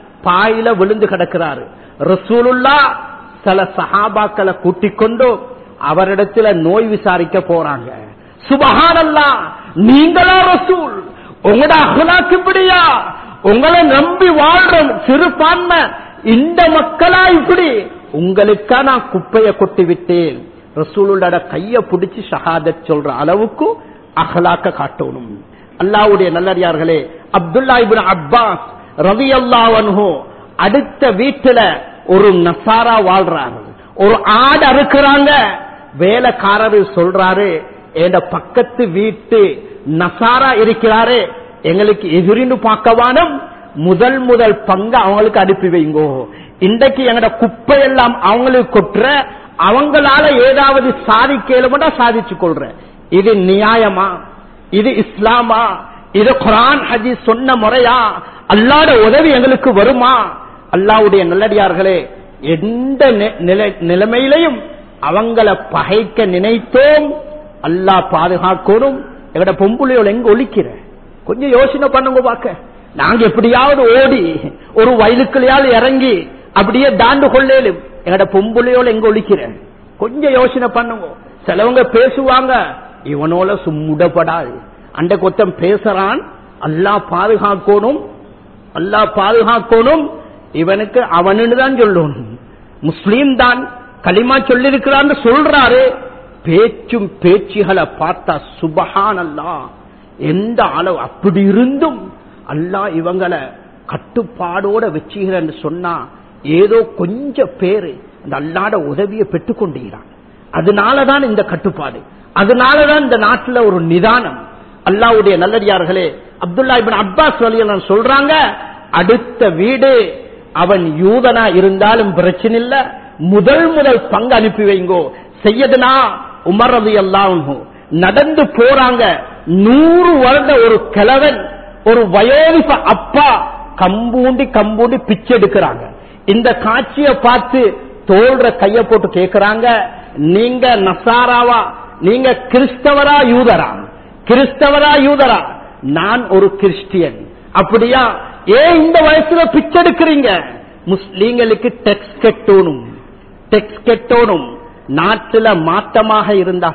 பாயில விழுந்து கிடக்கிறாரு ரசூலுல்லா சில சஹாபாக்களை கூட்டிக் கொண்டு அவரிடத்துல நோய் விசாரிக்க போறாங்க சுபஹானல்லா நீங்களா ரசூல் உங்களோட அகலாக்கு இப்படியா உங்களை நம்பி வாழ்றோம் சிறுபான்மை இந்த மக்களா இப்படி உங்களுக்கா நான் குப்பையை கொட்டி விட்டேன் ரசூலுட கைய பிடிச்சு ஷஹாதத் சொல்ற அளவுக்கு அகலாக்க காட்டணும் அல்லாவுடைய நல்லடியார்களே அப்துல்லா இபின் அப்பாஸ் ரவி அல்லாவன்ஹோ அடுத்த வீட்டுல ஒரு நசாரா வாழ்றாரு ஒரு ஆடு அறுக்கிறாங்க வேலைக்காரரு சொல்றாரு என் பக்கத்து வீட்டு நசாரா இருக்கிறாரு எங்களுக்கு எதிரின்னு பார்க்கவானும் முதல் முதல் பங்கு அவங்களுக்கு அனுப்பி வைங்கோ இன்றைக்கு எங்கட குப்பை எல்லாம் அவங்களுக்கு கொட்டுற அவங்களால ஏதாவது சாதிக்கலும்னா சாதிச்சு கொள்ற இது நியாயமா இது இஸ்லாமா இது குரான் ஹஜி சொன்ன முறையா அல்லாட உதவி எங்களுக்கு வருமா அல்லாவுடைய நல்லடியார்களே எந்த நிலைமையிலையும் அவங்கள பகைக்க நினைத்தோம் அல்லாஹ் பாதுகாக்கணும் எங்கட பொம்புளையோட எங்க ஒழிக்கிற கொஞ்சம் யோசனை பண்ணுங்க பாக்க நாங்க எப்படியாவது ஓடி ஒரு வயலுக்குள்ளையாவது இறங்கி அப்படியே தாண்டு கொள்ளேலும் எங்கட பொம்புளையோட எங்க ஒழிக்கிற கொஞ்சம் யோசனை பண்ணுங்க சிலவங்க பேசுவாங்க இவனோட சும்முடப்படாது அந்த கொத்தம் பேசுறான் அல்லா பாதுகாக்கணும் அல்லா பாதுகாக்கணும் இவனுக்கு அவனு தான் சொல்லணும் முஸ்லீம் தான் களிமா சொல்லிருக்கிறான்னு சொல்றாரு பேச்சும் பேச்சுகளை பார்த்தா சுபஹான் அல்லா எந்த அளவு அப்படி இருந்தும் அல்லா இவங்களை கட்டுப்பாடோட வச்சுகிறன்னு சொன்னா ஏதோ கொஞ்சம் பேரு அந்த அல்லாட உதவியை பெற்றுக்கொண்டிருக்கிறான் அதனாலதான் இந்த கட்டுப்பாடு அதனாலதான் இந்த நாட்டில் ஒரு நிதானம் அல்லாவுடைய நல்லடியார்களே அப்துல்லா இபின் அப்பாஸ் வழியெல்லாம் சொல்றாங்க அடுத்த வீடு அவன் யூதனா இருந்தாலும் பிரச்சனை இல்ல முதல் முதல் பங்கு அனுப்பி வைங்கோ செய்யதுனா உமர் ரவி எல்லாம் நடந்து போறாங்க நூறு வருட ஒரு கிழவன் ஒரு வயோதிப அப்பா கம்பூண்டி கம்பூண்டி பிச்சை எடுக்கிறாங்க இந்த காட்சியை பார்த்து தோல்ற கைய போட்டு கேக்குறாங்க நீங்க நசாராவா நீங்க கிறிஸ்தவரா யூதரா கிறிஸ்தவரா யூதரா நான் ஒரு கிறிஸ்டியன் அப்படியா ஏன் இந்த வயசுல பிச்சை எடுக்கிறீங்க முஸ்லீம்களுக்கு டெக்ஸ் கெட்டோணும் டெக்ஸ் கெட்டோணும் நாட்டுல மாற்றமாக இருந்தா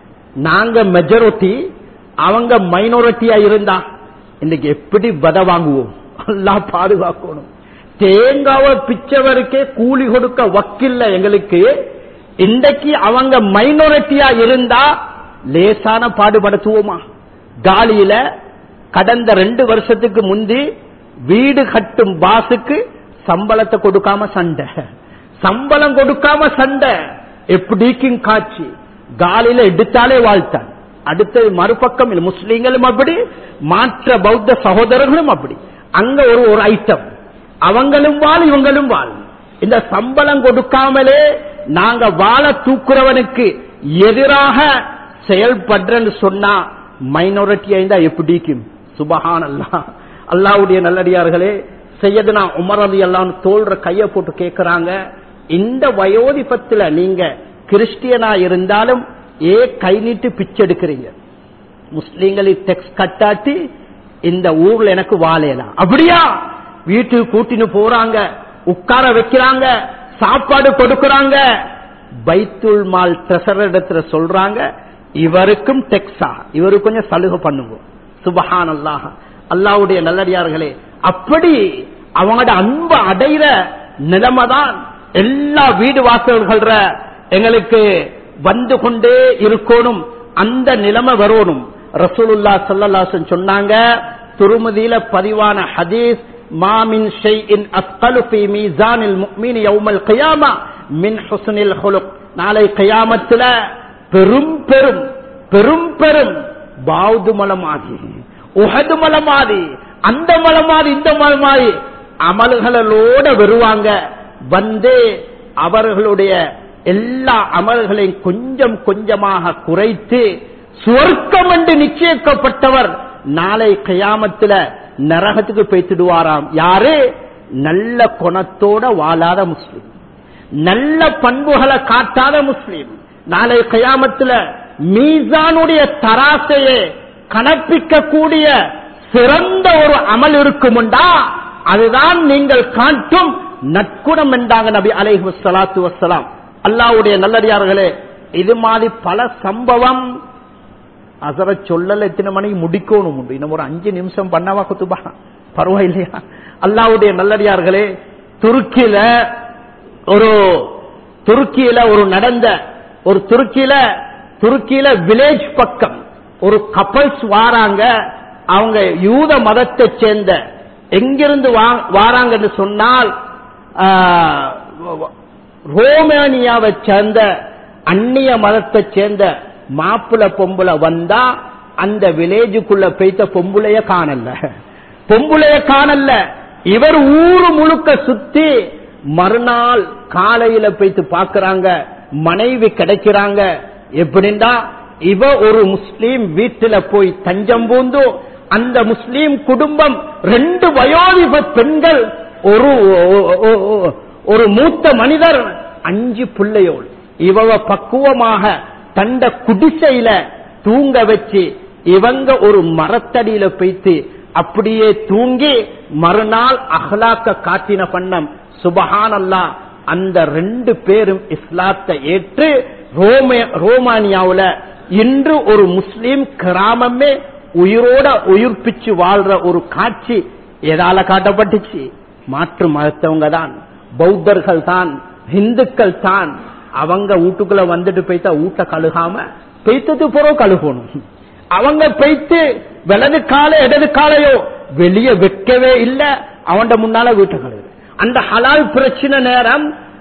நாங்க மெஜாரிட்டி அவங்க மைனாரிட்டியா இருந்தா இன்னைக்கு எப்படி வத வாங்குவோம் எல்லாம் பாதுகாக்கணும் தேங்காவை பிச்சவருக்கே கூலி கொடுக்க வக்கில்ல எங்களுக்கு இன்றைக்கு அவங்க மைனாரிட்டியா இருந்தா லேசான பாடுபடுத்துவோமா காலியில கடந்த ரெண்டு வருஷத்துக்கு முந்தி வீடு கட்டும் பாசுக்கு சம்பளத்தை கொடுக்காம சண்டை சம்பளம் கொடுக்காம சண்டை எப்படிக்கும் காட்சி காலில எடுத்தாலே வாழ்த்தான் அடுத்தது மறுபக்கம் முஸ்லீம்களும் அப்படி மாற்ற பௌத்த சகோதரர்களும் அப்படி அங்க ஒரு ஒரு ஐட்டம் அவங்களும் வாழ் இவங்களும் வாழ் இந்த சம்பளம் கொடுக்காமலே நாங்க வாழ தூக்குறவனுக்கு எதிராக செயல்படுறன்னு சொன்னா மைனாரிட்டி இருந்தா எப்படிக்கும் சுபஹான் அல்லா அல்லாவுடைய நல்லடியார்களே செய்யதுனா உமரது எல்லாம் தோல்ற கைய போட்டு கேட்கிறாங்க இந்த வயோதிபத்துல நீங்க கிறிஸ்டியனா இருந்தாலும் ஏ கை நீட்டு பிச்சை எடுக்கிறீங்க முஸ்லீம்களின் டெக்ஸ் கட்டாட்டி இந்த ஊர்ல எனக்கு வாழையலாம் அப்படியா வீட்டுக்கு கூட்டின்னு போறாங்க உட்கார வைக்கிறாங்க சாப்பாடு கொடுக்கறாங்க பைத்துல் மால் ட்ரெசர் இடத்துல சொல்றாங்க இவருக்கும் டெக்ஸா இவருக்கு கொஞ்சம் சலுகை பண்ணுங்க சுபஹான் அல்லாஹ் அல்லாவுடைய நல்லடியார்களே அப்படி அவங்களோட அன்பு அடைகிற நிலைமைதான் எல்லா வீடு வாசல்கள எங்களுக்கு வந்து கொண்டே இருக்கணும் அந்த நிலைமை வரணும் ரசூலுல்லா சல்லாசன் சொன்னாங்க துருமதியில பதிவான ஹதீஸ் மாமின் ஷைஇன் அஸ்கலு ஃபீ மீசானில் முஃமின் யௌமல் கியாமா மின் ஹுஸ்னில் ஹுலுக் நாளை கியாமத்துல பெரும் பெரும் பெரும் பெரும் பாவுது மலமாதி உஹது மலமாதி அந்த மலமாதி இந்த மலமாதி அமல்களோட வருவாங்க வந்து அவர்களுடைய எல்லா அமல்களையும் கொஞ்சம் கொஞ்சமாக குறைத்து சுவர்க்கம் என்று நிச்சயிக்கப்பட்டவர் நாளை கயாமத்துல நரகத்துக்கு பேசிடுவாராம் யாரு நல்ல குணத்தோட வாழாத முஸ்லிம் நல்ல பண்புகளை காட்டாத முஸ்லிம் நாளை கயாமத்துல மீசானுடைய தராசையை கணப்பிக்கக்கூடிய சிறந்த ஒரு அமல் இருக்குமுண்டா அதுதான் நீங்கள் காட்டும் நற்குணம் என்றாங்க நபி அலைஹு சலாத்து வசலாம் அல்லாவுடைய நல்லடியார்களே இது மாதிரி பல சம்பவம் அசர சொல்லல எத்தனை மணிக்கு முடிக்கணும் உண்டு இன்னும் ஒரு அஞ்சு நிமிஷம் பண்ணவா குத்துபா பரவாயில்லையா அல்லாவுடைய நல்லடியார்களே துருக்கியில ஒரு துருக்கியில ஒரு நடந்த ஒரு துருக்கியில துருக்கியில வில்லேஜ் பக்கம் ஒரு கப்பல்ஸ் வாராங்க அவங்க யூத மதத்தை சேர்ந்த எங்கிருந்து வாராங்கன்னு சொன்னால் ரோமானியாவை சேர்ந்த அந்நிய மதத்தை சேர்ந்த மாப்பிள பொம்புல வந்தா அந்த வில்லேஜுக்குள்ள பெய்த பொம்புளைய காணல பொம்புளைய காணல இவர் ஊரு முழுக்க சுத்தி மறுநாள் காலையில போய்த்து பாக்குறாங்க மனைவி கிடைக்கிறாங்க எப்படின்னா இவ ஒரு முஸ்லீம் வீட்டுல போய் தஞ்சம் பூந்து அந்த முஸ்லீம் குடும்பம் ரெண்டு வயோதிப பெண்கள் ஒரு ஒரு மூத்த மனிதர் அஞ்சு பிள்ளையோடு இவ பக்குவமாக தண்ட குடிசையில தூங்க வச்சு இவங்க ஒரு மரத்தடியில போய்த்து அப்படியே தூங்கி மறுநாள் அஹ்லாக்க காட்டின பண்ணம் சுபஹானல்லா அந்த ரெண்டு பேரும் இஸ்லாத்தை ஏற்று ரோமானியாவுல இன்று ஒரு முஸ்லீம் கிராமமே உயிரோட உயிர்ப்பிச்சு வாழ்ற ஒரு காட்சி எதால காட்டப்பட்டுச்சு மாற்று மதத்தவங்க தான் பௌத்தர்கள் தான் இந்துக்கள் தான் அவங்க வீட்டுக்குள்ள வந்துட்டு போய்த்தா ஊட்ட கழுகாம பெய்த்தது புறம் கழுகணும் அவங்க பெய்த்து வலது கால இடது காலையோ வெளியே வைக்கவே இல்லை அவன் முன்னால வீட்டை கழுகு அந்த ஹலால் பிரச்சனை நேரம்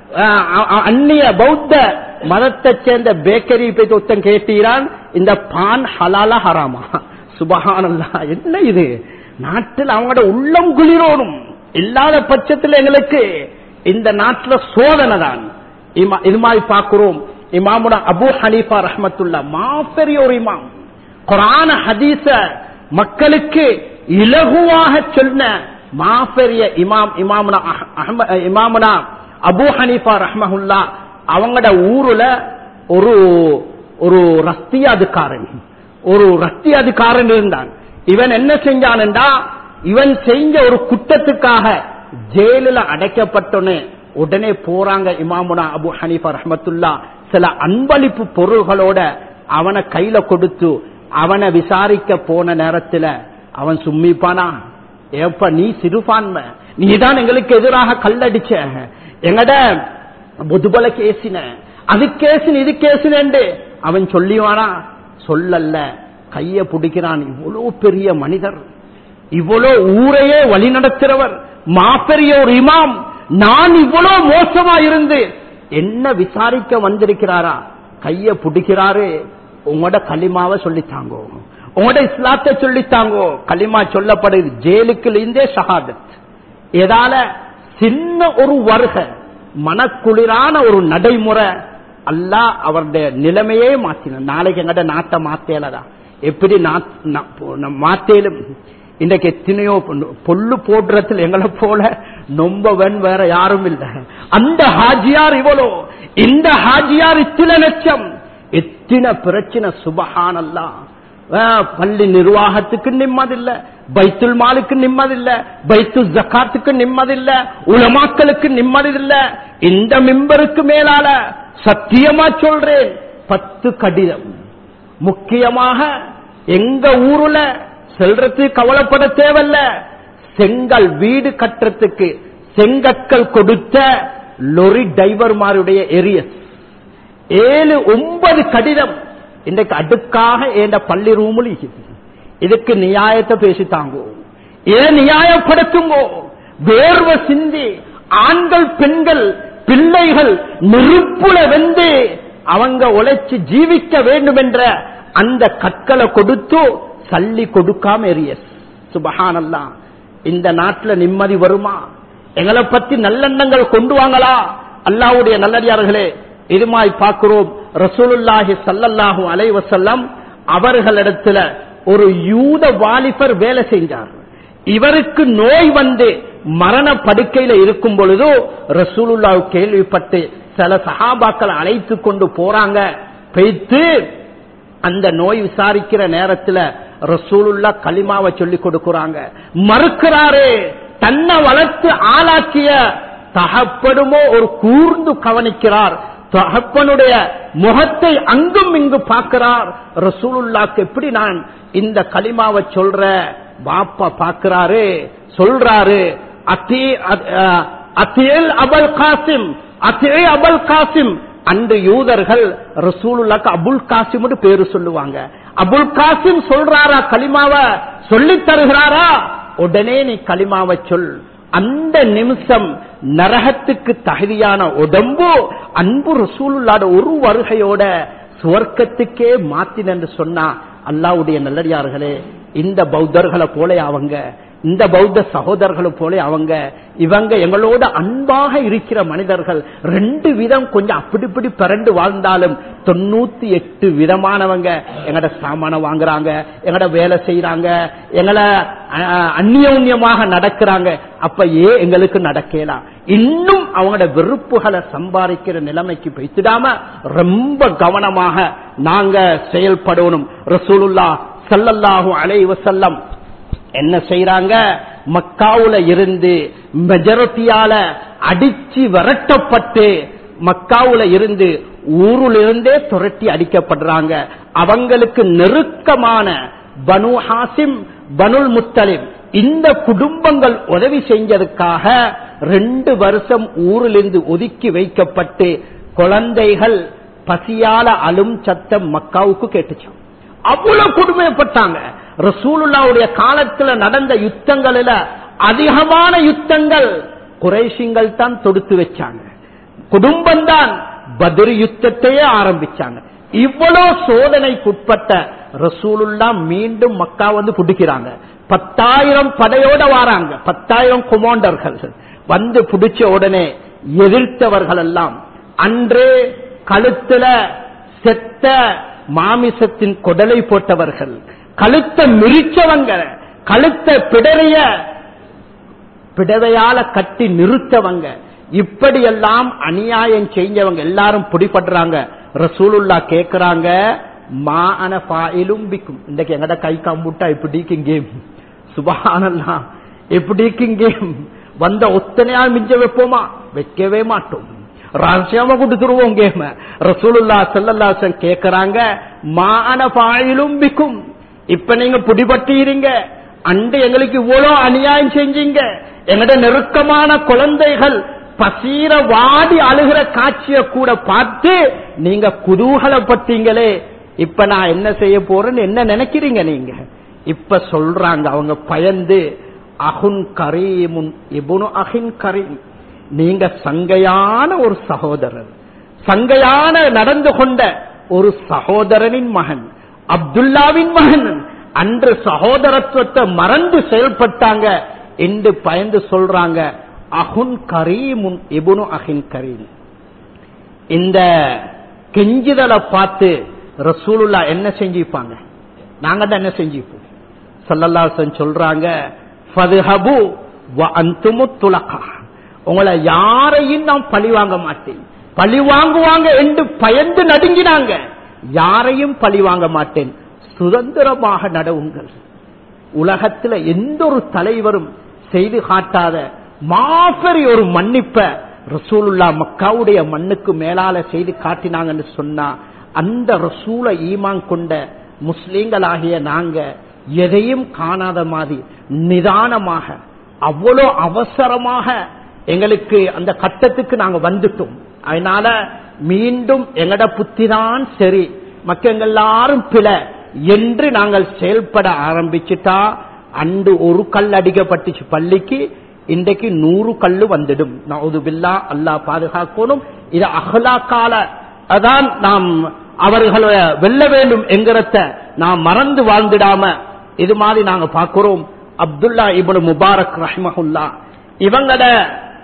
அந்நிய பௌத்த மதத்தை சேர்ந்த பேக்கரி போய் ஒருத்தன் கேட்டீரான் இந்த பான் ஹலாலா ஹராமா சுபஹானல்லா என்ன இது நாட்டில் அவங்களோட உள்ளம் குளிரோடும் இல்லாத பட்சத்தில் எங்களுக்கு இந்த நாட்டில் சோதனை தான் இது மாதிரி பார்க்கிறோம் இமாமுட அபு ஹனீஃபா ரஹமத்துல்லா மாபெரிய ஒரு இமாம் குரான ஹதீச மக்களுக்கு இலகுவாக சொன்ன மாபெரிய இமாம் இமாமுனா இமாமுனா அபு ஹனீஃபா ரஹ்மஹுல்லா அவங்களோட ஊருல ஒரு ஒரு ரஸ்தி அதிகாரன் ஒரு ரஸ்தி அதிகாரன் இருந்தான் இவன் என்ன செஞ்சான்டா இவன் செஞ்ச ஒரு குற்றத்துக்காக ஜெயிலில் அடைக்கப்பட்டோன்னு உடனே போறாங்க இமாமுனா அபு ஹனீஃபா ரஹமத்துல்லா சில அன்பளிப்பு பொருள்களோட அவனை கையில கொடுத்து அவனை விசாரிக்க போன நேரத்துல அவன் சும்மிப்பானா ஏப்ப நீ சிறுபான்மை நீதான் எங்களுக்கு எதிராக கல்லடிச்ச எங்கட முதுபல கேசின அது கேசின இது கேசினு அவன் சொல்லிவானா சொல்லல்ல கைய பிடிக்கிறான் இவ்வளவு பெரிய மனிதர் இவ்வளவு ஊரையே வழி நடத்துறவர் மாப்பெரிய ஒரு இமாம் நான் இவ்வளவு மோசமா இருந்து என்ன விசாரிக்க வந்திருக்கிறாரா கைய பிடிக்கிறாரு உங்களோட களிமாவை சொல்லித்தாங்கோ உங்களோட இஸ்லாத்தை சொல்லித்தாங்கோ களிமா சொல்லப்படுது ஜெயிலுக்குள்ள இருந்தே ஷஹாதத் ஏதால சின்ன ஒரு வருக மனக்குளிரான ஒரு நடைமுறை அல்லா அவருடைய நிலைமையே மாத்தின நாளைக்கு எங்கட நாட்டை மாத்தேலதா எப்படி மாத்தேலும் இன்றைக்கு எத்தனையோ பொல்லு போடுறதுல எங்களை போல நொம்பவன் வேற யாரும் இல்லை அந்த ஹாஜியார் இவ்வளோ இந்த ஹாஜியார் இத்தனை லட்சம் எத்தனை பிரச்சனை சுபஹானல்லா பள்ளி நிர்வாகத்துக்கு நிம்மதில்ல பைத்துல் மாலுக்கு நிம்மதில்ல பைத்து ஜக்காத்துக்கு நிம்மதில்ல உலமாக்களுக்கு நிம்மதில்ல இந்த மிம்பருக்கு மேலால சத்தியமா சொல்றேன் பத்து கடிதம் முக்கியமாக எங்க ஊருல செல்றதுக்கு கவலைப்பட தேவையில்ல செங்கல் வீடு கட்டுறதுக்கு செங்கற்கள் கொடுத்த லொரி டிரைவர்மாருடைய ஏரியஸ் ஏழு ஒன்பது கடிதம் இன்றைக்கு அடுக்காக என்ற பள்ளி ரூமுல் இதுக்கு நியாயத்தை பேசித்தாங்கோ இதை நியாயப்படுத்துங்கோ வேர்வ சிந்தி ஆண்கள் பெண்கள் பிள்ளைகள் நெருப்புல வெந்து அவங்க உழைச்சு ஜீவிக்க வேண்டும் என்ற அந்த கற்களை கொடுத்து சல்லி கொடுக்காம எரிய சுபஹானல்லாம் இந்த நாட்டுல நிம்மதி வருமா எங்களை பத்தி நல்லெண்ணங்கள் கொண்டு வாங்களா அல்லாவுடைய நல்லடியார்களே இதுமாய் பார்க்கிறோம் ரசூலுல்லாஹி சல்லல்லாஹு அலைஹி வஸல்லம் அவர்களிடத்துல ஒரு யூத வாலிபர் வேலை செஞ்சார் இவருக்கு நோய் வந்து மரண படுக்கையில இருக்கும் பொழுதோ ரசூலுல்லா கேள்விப்பட்டு சில சஹாபாக்கள் அழைத்து கொண்டு போறாங்க பெய்த்து அந்த நோய் விசாரிக்கிற நேரத்துல ரசூலுல்லா களிமாவை சொல்லி கொடுக்கிறாங்க மறுக்கிறாரே தன்னை வளர்த்து ஆளாக்கிய தகப்படுமோ ஒரு கூர்ந்து கவனிக்கிறார் தகப்பனுடைய முகத்தை அங்கும் இங்கு பார்க்கிறார் ரசூலுல்லாக்கு எப்படி நான் இந்த களிமாவை சொல்ற பாப்பா பார்க்கிறாரு சொல்றாரு அத்தி அத்தியல் அபல் காசிம் அத்தியே அபல் காசிம் அன்று யூதர்கள் ரசூலுல்லாக்கு அபுல் காசிம் பேரு சொல்லுவாங்க அபுல் காசிம் சொல்றாரா களிமாவ சொல்லி தருகிறாரா உடனே நீ களிமாவை சொல் அந்த நிமிஷம் நரகத்துக்கு தகுதியான உடம்பு அன்பு ரசூலுல்லாட ஒரு வருகையோட சுவர்க்கத்துக்கே மாத்தினு சொன்னா அல்லாவுடைய நல்லடியார்களே இந்த பௌத்தர்களை போல அவங்க இந்த பௌத்த சகோதரர்களை போல அவங்க இவங்க எங்களோட அன்பாக இருக்கிற மனிதர்கள் ரெண்டு விதம் கொஞ்சம் அப்படி இப்படி பிறண்டு வாழ்ந்தாலும் தொண்ணூத்தி எட்டு விதமானவங்க எங்கட சாமான வாங்குறாங்க எங்கட வேலை செய்யறாங்க எங்களை அந்நியோன்யமாக நடக்கிறாங்க அப்ப ஏன் எங்களுக்கு நடக்கலாம் இன்னும் அவங்களோட வெறுப்புகளை சம்பாதிக்கிற நிலைமைக்கு வைத்துடாம ரொம்ப கவனமாக நாங்க செயல்படணும் ரசூலுல்லா சல்லல்லாஹு அலை வசல்லம் என்ன செய்யறாங்க மக்காவுல இருந்து மெஜாரிட்டியால அடிச்சு விரட்டப்பட்டு மக்காவுல இருந்து ஊருல இருந்தே துரட்டி அடிக்கப்படுறாங்க அவங்களுக்கு நெருக்கமான பனு ஹாசிம் பனுல் முத்தலிம் இந்த குடும்பங்கள் உதவி செஞ்சதுக்காக ரெண்டு வருஷம் ஊரிலிருந்து ஒதுக்கி வைக்கப்பட்டு குழந்தைகள் பசியால அலும் சத்தம் மக்காவுக்கு கேட்டுச்சு அவ்வளவு கொடுமைப்பட்டாங்க ரசூலுல்லாவுடைய காலத்துல நடந்த யுத்தங்களில அதிகமான யுத்தங்கள் குறைசிங்கள் தான் தொடுத்து வச்சாங்க குடும்பம் தான் பதிர் யுத்தத்தையே ஆரம்பிச்சாங்க இவ்வளவு சோதனைக்குட்பட்ட ரசூலுல்லா மீண்டும் மக்கா வந்து புடிக்கிறாங்க பத்தாயிரம் படையோட வாராங்க பத்தாயிரம் கொமாண்டர்கள் வந்து புடிச்ச உடனே எதிர்த்தவர்கள் எல்லாம் அன்றே கழுத்துல செத்த மாமிசத்தின் கொடலை போட்டவர்கள் கழுத்தை மிரிச்சவங்க கழுத்தை பிடரைய பிடவையால கட்டி நிறுத்தவங்க இப்படியெல்லாம் அநியாயம் செஞ்சவங்க எல்லாரும் பிடிபடுறாங்க ரசூலுல்லா கேக்குறாங்க மா அனபாயிலும் பிக்கும் இன்றைக்கு எங்கட கை காம்புட்டா இப்படி கேம் சுபஹானல்லாம் எப்படி கேம் வந்த ஒத்தனையா மிஞ்ச வைப்போமா வைக்கவே மாட்டோம் ரகசியமா கொடுத்துருவோம் கேம ரசூலுல்லா செல்லல்லாசன் கேக்குறாங்க மான பாயிலும் பிக்கும் இப்ப நீங்க பிடிபட்டீங்க அண்டு எங்களுக்கு இவ்வளவு அநியாயம் செஞ்சீங்க எங்கட நெருக்கமான குழந்தைகள் பசீர வாடி அழுகிற காட்சிய கூட பார்த்து நீங்க குதூகலப்பட்டீங்களே இப்ப நான் என்ன செய்ய போறேன்னு என்ன நினைக்கிறீங்க நீங்க இப்ப சொல்றாங்க அவங்க பயந்து அகுன் கரீமுன் இபுனு அகின் கரீம் நீங்க சங்கையான ஒரு சகோதரர் சங்கையான நடந்து கொண்ட ஒரு சகோதரனின் மகன் அப்துல்லாவின் மகன் அன்று சகோதரத்துவத்தை மறந்து செயல்பட்டாங்க என்று பயந்து சொல்றாங்க அகுன் கரீமுன் இபுனு அகின் கரீம் இந்த கெஞ்சுதலை பார்த்து ரசூலுல்லா என்ன செஞ்சுப்பாங்க நாங்க தான் என்ன செஞ்சுப்போம் சல்லல்லாசன் சொல்றாங்க ஃபதுஹபு வ அந்துமு துலகா உங்களை யாரையும் நான் பழி வாங்க மாட்டேன் பழி வாங்குவாங்க என்று பயந்து நடுங்கினாங்க யாரையும் பழி வாங்க மாட்டேன் சுதந்திரமாக நடவுங்கள் உலகத்துல எந்த ஒரு தலைவரும் செய்து காட்டாத மாபெரி ஒரு மன்னிப்ப ரசூலுல்லா மக்காவுடைய மண்ணுக்கு மேலால செய்து காட்டினாங்கன்னு சொன்னா அந்த ரசூல ஈமான் கொண்ட முஸ்லீம்களாகிய நாங்க எதையும் காணாத மாதிரி நிதானமாக அவ்வளோ அவசரமாக எங்களுக்கு அந்த கட்டத்துக்கு நாங்க வந்துட்டோம் அதனால மீண்டும் எங்கட புத்திதான் சரி மக்கள் எல்லாரும் பிழ என்று நாங்கள் செயல்பட ஆரம்பிச்சுட்டா அன்று ஒரு கல் அடிக்கப்பட்டுச்சு பள்ளிக்கு இன்றைக்கு நூறு கல்லு வந்துடும் நவுதுபில்லா அல்லாஹ் பாதுகாக்கணும் இது அகலாக்கால அதான் நாம் அவர்களை வெல்ல வேண்டும் என்கிறத நாம் மறந்து வாழ்ந்துடாம இது மாதிரி நாங்க பார்க்கிறோம் அப்துல்லா இபனு முபாரக் ரஹ்மஹுல்லா இவங்கட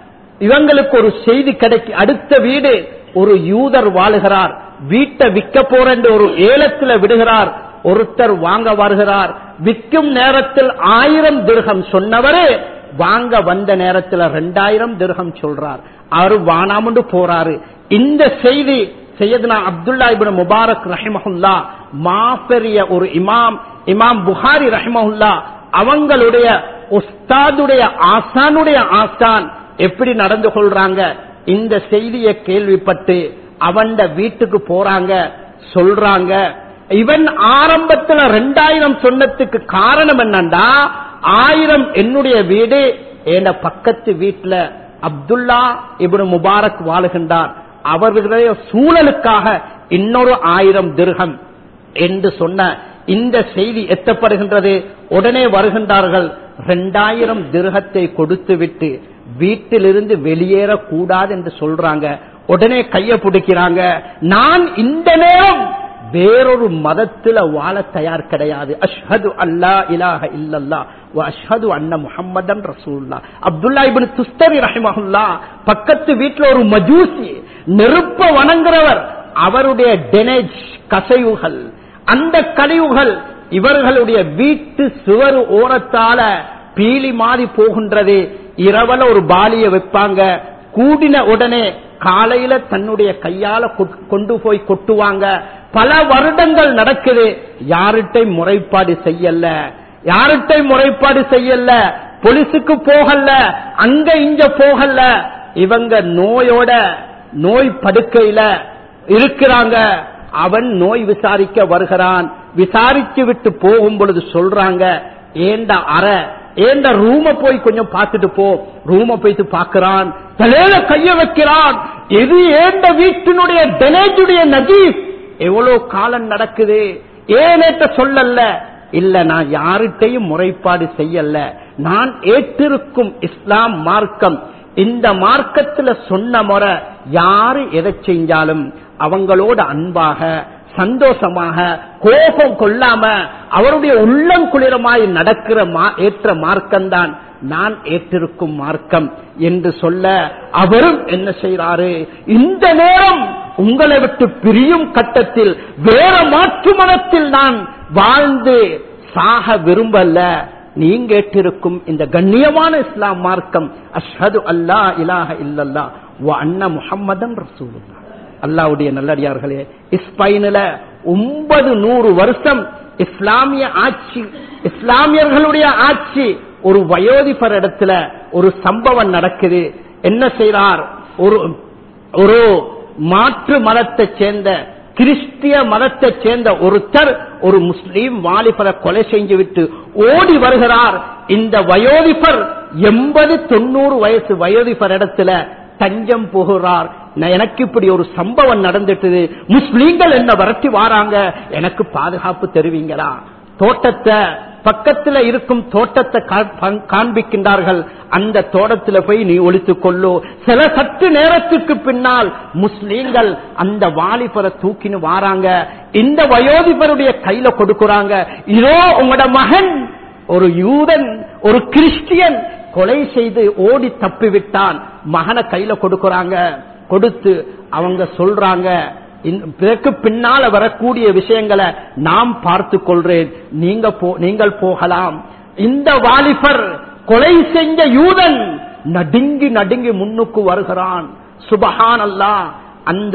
இவங்களுக்கு ஒரு செய்தி கிடைக்கு அடுத்த வீடு ஒரு யூதர் வாழுகிறார் வீட்டை விற்க போறேன் ஒரு ஏலத்துல விடுகிறார் ஒருத்தர் வாங்க வருகிறார் விற்கும் நேரத்தில் ஆயிரம் திருகம் சொன்னவரு வாங்க வந்த நேரத்தில் ரெண்டாயிரம் திருகம் சொல்றார் அவர் வானாமண்டு போறாரு இந்த செய்தி செய்யதுனா அப்துல்லா இபின் முபாரக் ரஹிமஹுல்லா மாபெரிய ஒரு இமாம் இமாம் புகாரி ரஹிமஹுல்லா அவங்களுடைய உஸ்தாதுடைய ஆசானுடைய ஆசான் எப்படி நடந்து கொள்றாங்க இந்த செய்தியை கேள்விப்பட்டு அவன் வீட்டுக்கு போறாங்க சொல்றாங்க இவன் ஆரம்பத்துல ரெண்டாயிரம் சொன்னதுக்கு காரணம் என்னண்டா ஆயிரம் என்னுடைய வீடு என் பக்கத்து வீட்டுல அப்துல்லா இப்னு முபாரக் வாழுகின்றார் அவர்களுடைய சூழலுக்காக இன்னொரு ஆயிரம் திருகம் என்று சொன்ன இந்த செய்தி எத்தப்படுகின்றது உடனே வருகின்றார்கள் இரண்டாயிரம் திருகத்தை கொடுத்து விட்டு வீட்டிலிருந்து வெளியேறக்கூடாது என்று சொல்றாங்க உடனே கைய பிடிக்கிறாங்க நான் இந்த நேரம் வேறொரு மதத்துல வாழ தயார் கிடையாது அஷ்ஹது அல்லா இலாஹ இல்லல்லா அஷ்ஹது அண்ண முஹம்மதன் ரசூல்லா அப்துல்லா இபின் துஸ்தரி ரஹிமஹுல்லா பக்கத்து வீட்டுல ஒரு மஜூசி நெருப்ப வணங்குறவர் அவருடைய டெனேஜ் கசைவுகள் அந்த கழிவுகள் இவர்களுடைய வீட்டு சுவர் ஓரத்தால பீலி மாறி போகின்றது இரவல ஒரு பாலிய வைப்பாங்க கூடின உடனே காலையில தன்னுடைய கையால கொண்டு போய் கொட்டுவாங்க பல வருடங்கள் நடக்குது யார்கிட்ட முறைப்பாடு செய்யல யார்கிட்ட முறைப்பாடு செய்யல போலீஸுக்கு போகல அங்க இங்க போகல இவங்க நோயோட நோய் படுக்கையில இருக்கிறாங்க அவன் நோய் விசாரிக்க வருகிறான் விசாரிச்சு விட்டு போகும் பொழுது சொல்றாங்க ஏண்ட அறை ஏண்ட ரூம போய் கொஞ்சம் பார்த்துட்டு போ ரூம போயிட்டு பாக்குறான் தலையில கைய வைக்கிறான் எது ஏண்ட வீட்டினுடைய டெனேஜுடைய நஜீப் எவ்வளவு காலம் நடக்குது ஏனேட்ட சொல்லல இல்ல நான் யார்கிட்டையும் முறைப்பாடு செய்யல நான் ஏற்றிருக்கும் இஸ்லாம் மார்க்கம் இந்த மார்க்கத்துல சொன்ன முறை யாரு எதை செஞ்சாலும் அவங்களோட அன்பாக சந்தோஷமாக கோபம் கொள்ளாம அவருடைய உள்ளம் குளிரமாய் நடக்கிற ஏற்ற மார்க்கம்தான் நான் ஏற்றிருக்கும் மார்க்கம் என்று சொல்ல அவரும் என்ன செய்யறாரு இந்த நேரம் உங்களை விட்டு பிரியும் கட்டத்தில் வேற மாற்று மனத்தில் நான் வாழ்ந்து சாக விரும்பல நீங்க ஏற்றிருக்கும் இந்த கண்ணியமான இஸ்லாம் மார்க்கம் அஷ்ஹது அல்லா இலாஹ இல்லல்லா அண்ணா முஹம்மதன் ரசூலுல்லா அல்லாவுடைய நல்லடியார்களே இஸ்பைன்ல ஒன்பது நூறு வருஷம் இஸ்லாமிய ஆட்சி இஸ்லாமியர்களுடைய ஆட்சி ஒரு வயோதிபர் இடத்துல ஒரு சம்பவம் நடக்குது என்ன செய்றார் ஒரு ஒரு மாற்று மதத்தை சேர்ந்த கிறிஸ்டிய மதத்தை சேர்ந்த ஒருத்தர் ஒரு முஸ்லீம் வாலிபரை கொலை செஞ்சு விட்டு ஓடி வருகிறார் இந்த வயோதிபர் எண்பது தொண்ணூறு வயசு வயோதிபர் இடத்துல தஞ்சம் போகிறார் எனக்கு இப்படி ஒரு சம்பவம் நடந்துட்டு முஸ்லீம்கள் என்ன வரட்டி வாராங்க எனக்கு பாதுகாப்பு தெரிவிங்களா தோட்டத்தை பக்கத்துல இருக்கும் தோட்டத்தை காண்பிக்கின்றார்கள் அந்த தோட்டத்துல போய் நீ ஒழித்துக் கொள்ளு சில சற்று நேரத்துக்கு பின்னால் முஸ்லீம்கள் அந்த வாலிபரை தூக்கின்னு வாராங்க இந்த வயோதிபருடைய கையில கொடுக்கிறாங்க இதோ உங்களோட மகன் ஒரு யூதன் ஒரு கிறிஸ்டியன் கொலை செய்து ஓடி தப்பி விட்டான் மகனை கையில கொடுக்கறாங்க கொடுத்து அவங்க சொல்றாங்க பிறகு பின்னால வரக்கூடிய விஷயங்களை நாம் பார்த்து கொள்றேன் நீங்க நீங்கள் போகலாம் இந்த வாலிபர் கொலை செஞ்ச யூதன் நடுங்கி நடுங்கி முன்னுக்கு வருகிறான் சுபஹான் அல்லா அந்த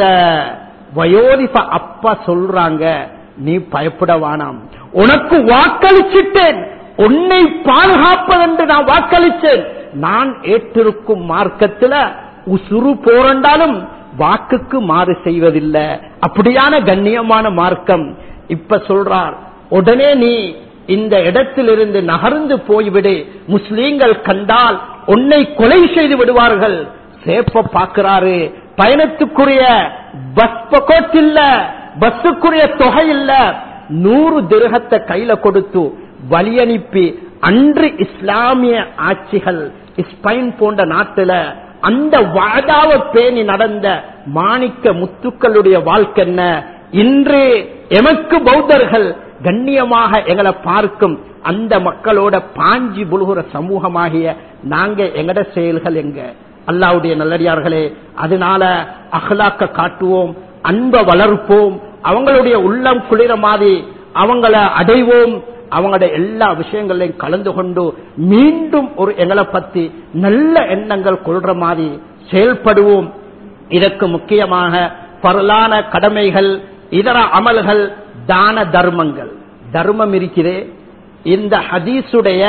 வயோதிப அப்பா சொல்றாங்க நீ பயப்பட வேணாம் உனக்கு வாக்களிச்சிட்டேன் உன்னை பாதுகாப்பதென்று நான் வாக்களிச்சேன் நான் ஏற்றிருக்கும் மார்க்கத்துல உசுறு போரண்டாலும் வாக்குக்கு மாறு செய்வதில்லை அப்படியான கண்ணியமான மார்க்கம் இப்ப சொல்றார் உடனே நீ இந்த இடத்திலிருந்து நகர்ந்து போய்விடு முஸ்லீம்கள் கண்டால் உன்னை கொலை செய்து விடுவார்கள் சேப்ப பாக்குறாரு பயணத்துக்குரிய பஸ் பக்கோட் இல்ல பஸ்ஸுக்குரிய தொகை இல்ல நூறு திருகத்தை கையில கொடுத்து வழி அனுப்பி அன்று இஸ்லாமிய ஆட்சிகள் ஸ்பைன் போன்ற நாட்டுல அந்த வாதாவ பேணி நடந்த மாணிக்க முத்துக்களுடைய வாழ்க்கை என்ன இன்று எமக்கு பௌத்தர்கள் கண்ணியமாக எங்களை பார்க்கும் அந்த மக்களோட பாஞ்சி புழுகிற சமூகமாகிய நாங்க எங்கட செயல்கள் எங்க அல்லாவுடைய நல்லடியார்களே அதனால அகலாக்க காட்டுவோம் அன்பை வளர்ப்போம் அவங்களுடைய உள்ளம் குளிர மாதிரி அவங்கள அடைவோம் அவங்களுடைய எல்லா விஷயங்களையும் கலந்து கொண்டு மீண்டும் ஒரு எங்களை பத்தி நல்ல எண்ணங்கள் கொள்ற மாதிரி செயல்படுவோம் இதற்கு முக்கியமாக பரலான கடமைகள் இதர அமல்கள் தான தர்மங்கள் தர்மம் இருக்கிறே இந்த ஹதீஸுடைய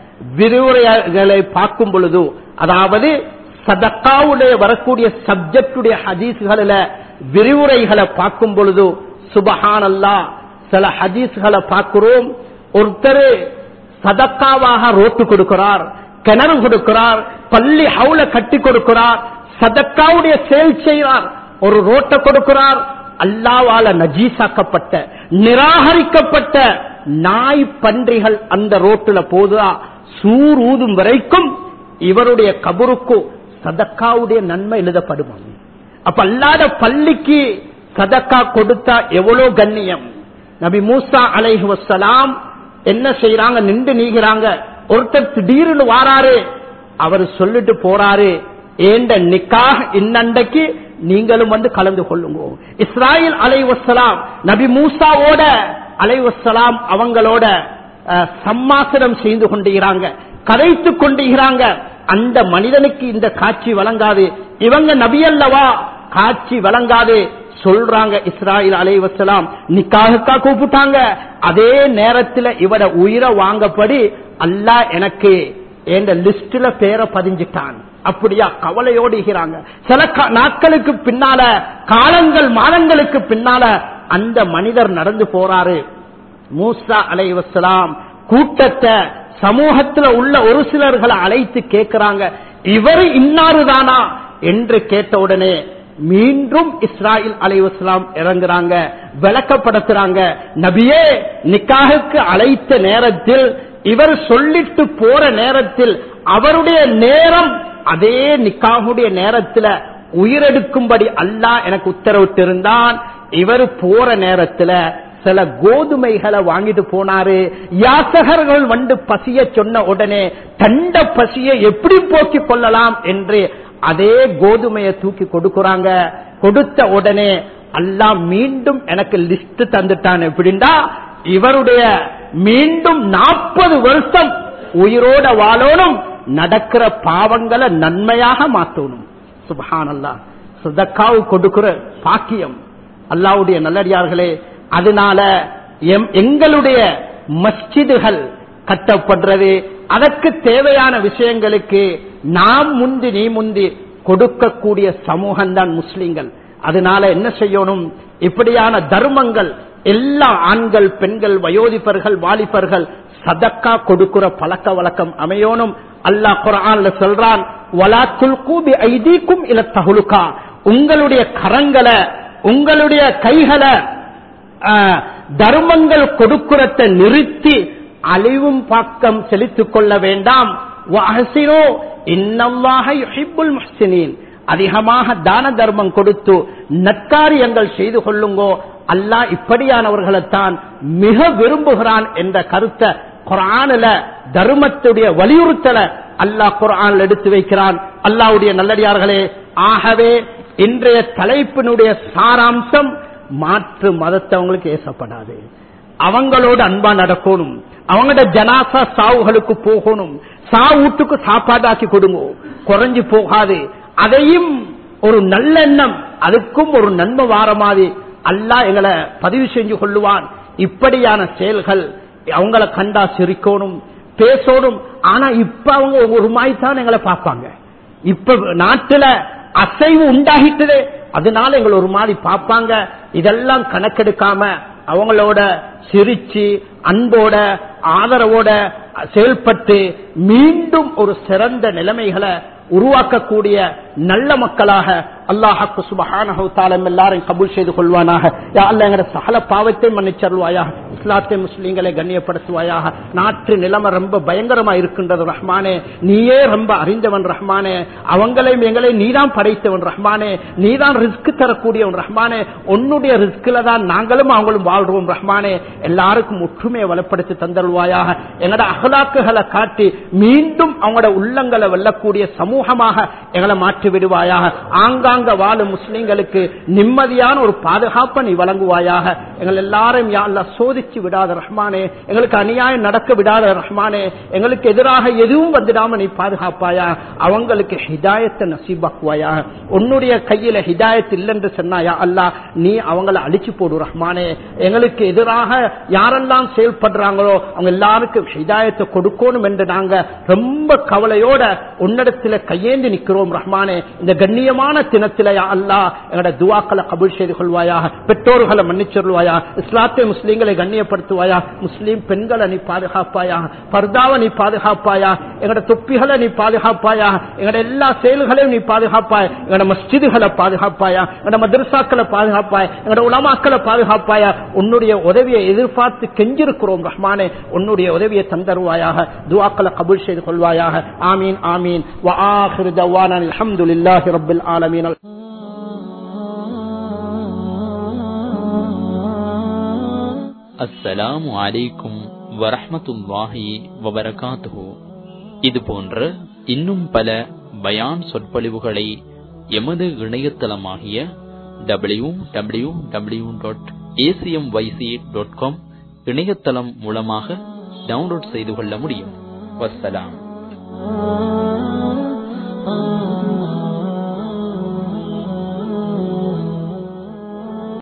விரிவுரைகளை பார்க்கும் பொழுது அதாவது சதக்காவுடைய வரக்கூடிய சப்ஜெக்டுடைய ஹதீஸ்களில விரிவுரைகளை பார்க்கும் பொழுது சுபஹானல்லா சில ஹதீஸ்களை பார்க்கிறோம் ஒருத்தர் சதக்காவாக ரோட்டு கொடுக்கிறார் கிணறு கொடுக்கிறார் பள்ளி ஹவுல கட்டி கொடுக்கிறார் சதக்காவுடைய செயல் செய்கிறார் ஒரு ரோட்டை கொடுக்கிறார் அல்லாவால நஜீசாக்கப்பட்ட நிராகரிக்கப்பட்ட நாய் பன்றிகள் அந்த ரோட்டுல போதா சூர் ஊதும் வரைக்கும் இவருடைய கபருக்கு சதக்காவுடைய நன்மை எழுதப்படுமா அப்ப அல்லாத பள்ளிக்கு சதக்கா கொடுத்தா எவ்வளவு கண்ணியம் நபி மூசா அலைஹி வசலாம் என்ன செய்யறாங்க நின்று நீகிறாங்க ஒருத்தர் திடீர்னு வாராரு அவர் சொல்லிட்டு போறாரு ஏண்ட நிக்காக இன்னண்டைக்கு நீங்களும் வந்து கலந்து கொள்ளுங்க இஸ்ராயல் அலைவசலாம் நபி மூசாவோட அலைவசலாம் அவங்களோட அஹ், சம்மாசனம் செய்து கொண்டிருக்கிறாங்க கதைத்து கொண்டிருக்கிறாங்க அந்த மனிதனுக்கு இந்த காட்சி வழங்காது இவங்க நபியல்லவா காட்சி வழங்காது சொல்றாங்க இஸ்ராயில் அலைவசலாம் நிக்காகக்கா கூப்பிட்டாங்க அதே நேரத்தில் இவர உயிரை வாங்கப்படி அல்லாஹ் எனக்கு என்ற லிஸ்ட்ல பேரை பதிஞ்சிட்டான் அப்படியா கவலையோடுகிறாங்க சில கா- நாட்களுக்கு பின்னால காலங்கள் மாதங்களுக்கு பின்னால அந்த மனிதர் நடந்து போறாரு மூசா அலைவசலாம் கூட்டத்தை சமூகத்துல உள்ள ஒரு சிலர்களை அழைத்து கேட்கிறாங்க இவர் இன்னாருதானா என்று கேட்ட உடனே மீண்டும் இஸ்ராயில் அலைவசலாம் இறங்குறாங்க விளக்கப்படுத்துறாங்க நபியே நிக்காகுக்கு அழைத்த நேரத்தில் இவர் சொல்லிட்டு போற நேரத்தில் அவருடைய நேரம் அதே நிக்காகுடைய நேரத்தில் உயிரெடுக்கும்படி அல்லாஹ் எனக்கு உத்தரவிட்டிருந்தான் இவர் போற நேரத்துல சில கோதுமைகளை வாங்கிட்டு போனாரு யாசகர்கள் வந்து பசிய சொன்ன உடனே தண்ட பசியை எப்படி போக்கிக் கொள்ளலாம் என்று அதே கோதுமையை தூக்கி கொடுக்கறாங்க கொடுத்த உடனே அல்லாஹ் மீண்டும் எனக்கு லிஸ்ட் தந்துட்டான் எப்படின்னா இவருடைய மீண்டும் நாற்பது வருஷம் உயிரோட வாழணும் நடக்கிற பாவங்களை நன்மையாக மாத்தணும் சுபஹான் அல்லா சுதக்காவு கொடுக்கிற பாக்கியம் அல்லாவுடைய நல்லடியார்களே அதனால எம்- எங்களுடைய மஸ்ஜிதுகள் கட்டப்படுறது அதற்கு தேவையான விஷயங்களுக்கு நாம் முந்தி நீ முந்தி கொடுக்கக்கூடிய சமூகம் தான் முஸ்லிம்கள் அதனால என்ன செய்யணும் இப்படியான தர்மங்கள் எல்லா ஆண்கள் பெண்கள் வயோதிபர்கள் வாலிபர்கள் சதக்கா கொடுக்கிற பழக்க வழக்கம் அமையோனும் அல்லாஹ் குரான்ல சொல்றான் வலா துல்கூபி ஐதீக்கும் இல தகுலுக்கா உங்களுடைய கரங்களை உங்களுடைய கைகளை ஆஹ், தர்மங்கள் கொடுக்கிறத நிறுத்தி அழிவும் பாக்கம் செலுத்திக் கொள்ள வேண்டாம் வஅஹ்சினு, இன்னல்லாஹ யுஹிப்புல் முஹ்சினீன். அதிகமாக தான தர்மம் கொடுத்து நற்காரியங்கள் செய்து கொள்ளுங்கோ அல்லாஹ் இப்படியானவர்களைத்தான் மிக விரும்புகிறான் என்ற கருத்தை குரானில தர்மத்துடைய வலியுறுத்தல அல்லாஹ் குரான் எடுத்து வைக்கிறான் அல்லாஹ்வுடைய நல்லடியார்களே ஆகவே இன்றைய தலைப்பினுடைய சாராம்சம் மாற்று மதத்தவங்களுக்கு ஏசப்படாது அவங்களோட அன்பா நடக்கணும் அவங்களோட ஜனாசா சாவுகளுக்கு போகணும் சா வீட்டுக்கு சாப்பாடாக்கி கொடுங்க குறைஞ்சு போகாது அதையும் ஒரு நல்லெண்ணம் அதுக்கும் ஒரு நன்மை வார மாதிரி அல்லாஹ் எங்களை பதிவு செஞ்சு கொள்ளுவான் இப்படியான செயல்கள் அவங்கள கண்டா சிரிக்கணும் பேசணும் ஆனா இப்ப அவங்க ஒரு மாதிரி தான் எங்களை பார்ப்பாங்க இப்ப நாட்டுல அசைவு உண்டாகிட்டது அதனால எங்களை ஒரு மாதிரி பார்ப்பாங்க இதெல்லாம் கணக்கெடுக்காம அவங்களோட சிரிச்சு அன்போட ஆதரவோட செயல்பட்டு மீண்டும் ஒரு சிறந்த நிலைமைகளை உருவாக்கக்கூடிய நல்ல மக்களாக அல்லாஹாக்கு சுபஹானஹு தாலம் எல்லாரையும் கபூல் செய்து கொள்வானாக யா அல்ல எங்கட சகல பாவத்தை மன்னிச்சருவாயாக இஸ்லாத்தை முஸ்லீம்களை கண்ணியப்படுத்துவாயாக நாட்டு நிலைமை ரொம்ப பயங்கரமா இருக்கின்றது ரஹ்மானே நீயே ரொம்ப அறிந்தவன் ரஹ்மானே அவங்களையும் எங்களை நீதான் படைத்தவன் ரஹ்மானே நீதான் ரிஸ்க் தரக்கூடியவன் ரஹ்மானே உன்னுடைய ரிஸ்கில தான் நாங்களும் அவங்களும் வாழ்றோம் ரஹ்மானே எல்லாருக்கும் ஒற்றுமையை வளப்படுத்தி தந்தருவாயாக எங்கட அகலாக்குகளை காட்டி மீண்டும் அவங்களோட உள்ளங்களை வெல்லக்கூடிய சமூகமாக எங்களை மாற்றி விடுவாயாக ஆங்காங்க வாழும் முஸ்லிம்களுக்கு நிம்மதியான ஒரு பாதுகாப்பை நீ வழங்குவாயாக எங்கள் எல்லாரும் யா அல்லாஹ் சோதிச்சு விடாத ரஹ்மானே எங்களுக்கு அநியாயம் நடக்க விடாத ரஹ்மானே எங்களுக்கு எதிராக எதுவும் வந்துடாம நீ பாதுகாப்பாயா அவங்களுக்கு ஹிதாயத்தை நசீபாக்குவாயா உன்னுடைய கையில ஹிதாயத் இல்லைன்னு சொன்னாயா அல்லாஹ் நீ அவங்கள அழிச்சு போடு ரஹ்மானே எங்களுக்கு எதிராக யாரெல்லாம் செயல்படுறாங்களோ அவங்க எல்லாருக்கும் ஹிதாயத்தை கொடுக்கணும் என்று நாங்க ரொம்ப கவலையோட உன்னிடத்துல கையேந்தி நிக்கிறோம் ரஹ்மானே இந்த கண்ணியமான தினத்தில யா அல்லாஹ் எங்களோட துவாக்களை கபூல் செய்து கொள்வாயாக பெற்றோர்களை மன்னிச்சொல்வாயா இஸ்லாத்தை முஸ்லீம்களை கண்ணியப்படுத்துவாயா முஸ்லீம் பெண்களை நீ பாதுகாப்பாயா பர்தாவை நீ பாதுகாப்பாயா எங்களோட தொப்பிகளை நீ பாதுகாப்பாயா எங்களோட எல்லா செயல்களையும் நீ பாதுகாப்பாய் எங்களோட மஸ்ஜிதுகளை பாதுகாப்பாயா எங்களோட மதரசாக்களை பாதுகாப்பாய் எங்களோட உலமாக்களை பாதுகாப்பாயா உன்னுடைய உதவியை எதிர்பார்த்து கெஞ்சிருக்கிறோம் ரஹ்மானே உன்னுடைய உதவியை தந்தருவாயாக துவாக்களை கபூல் செய்து கொள்வாயாக ஆமீன் ஆமீன் وآخر دوانا الحمد لله رب العالمين அஸ்ஸலாமு அலைக்கும் வரஹ்மத்துல்லாஹி வபரகாத்துஹு இது போன்ற இன்னும் பல பயான் சொற்பொழிவுகளை எமது இணையதளமாகிய W W W dot A C M Y C dot com இணையதளம் மூலமாக டவுன்லோட் செய்து கொள்ள முடியும் வஸ்ஸலாம்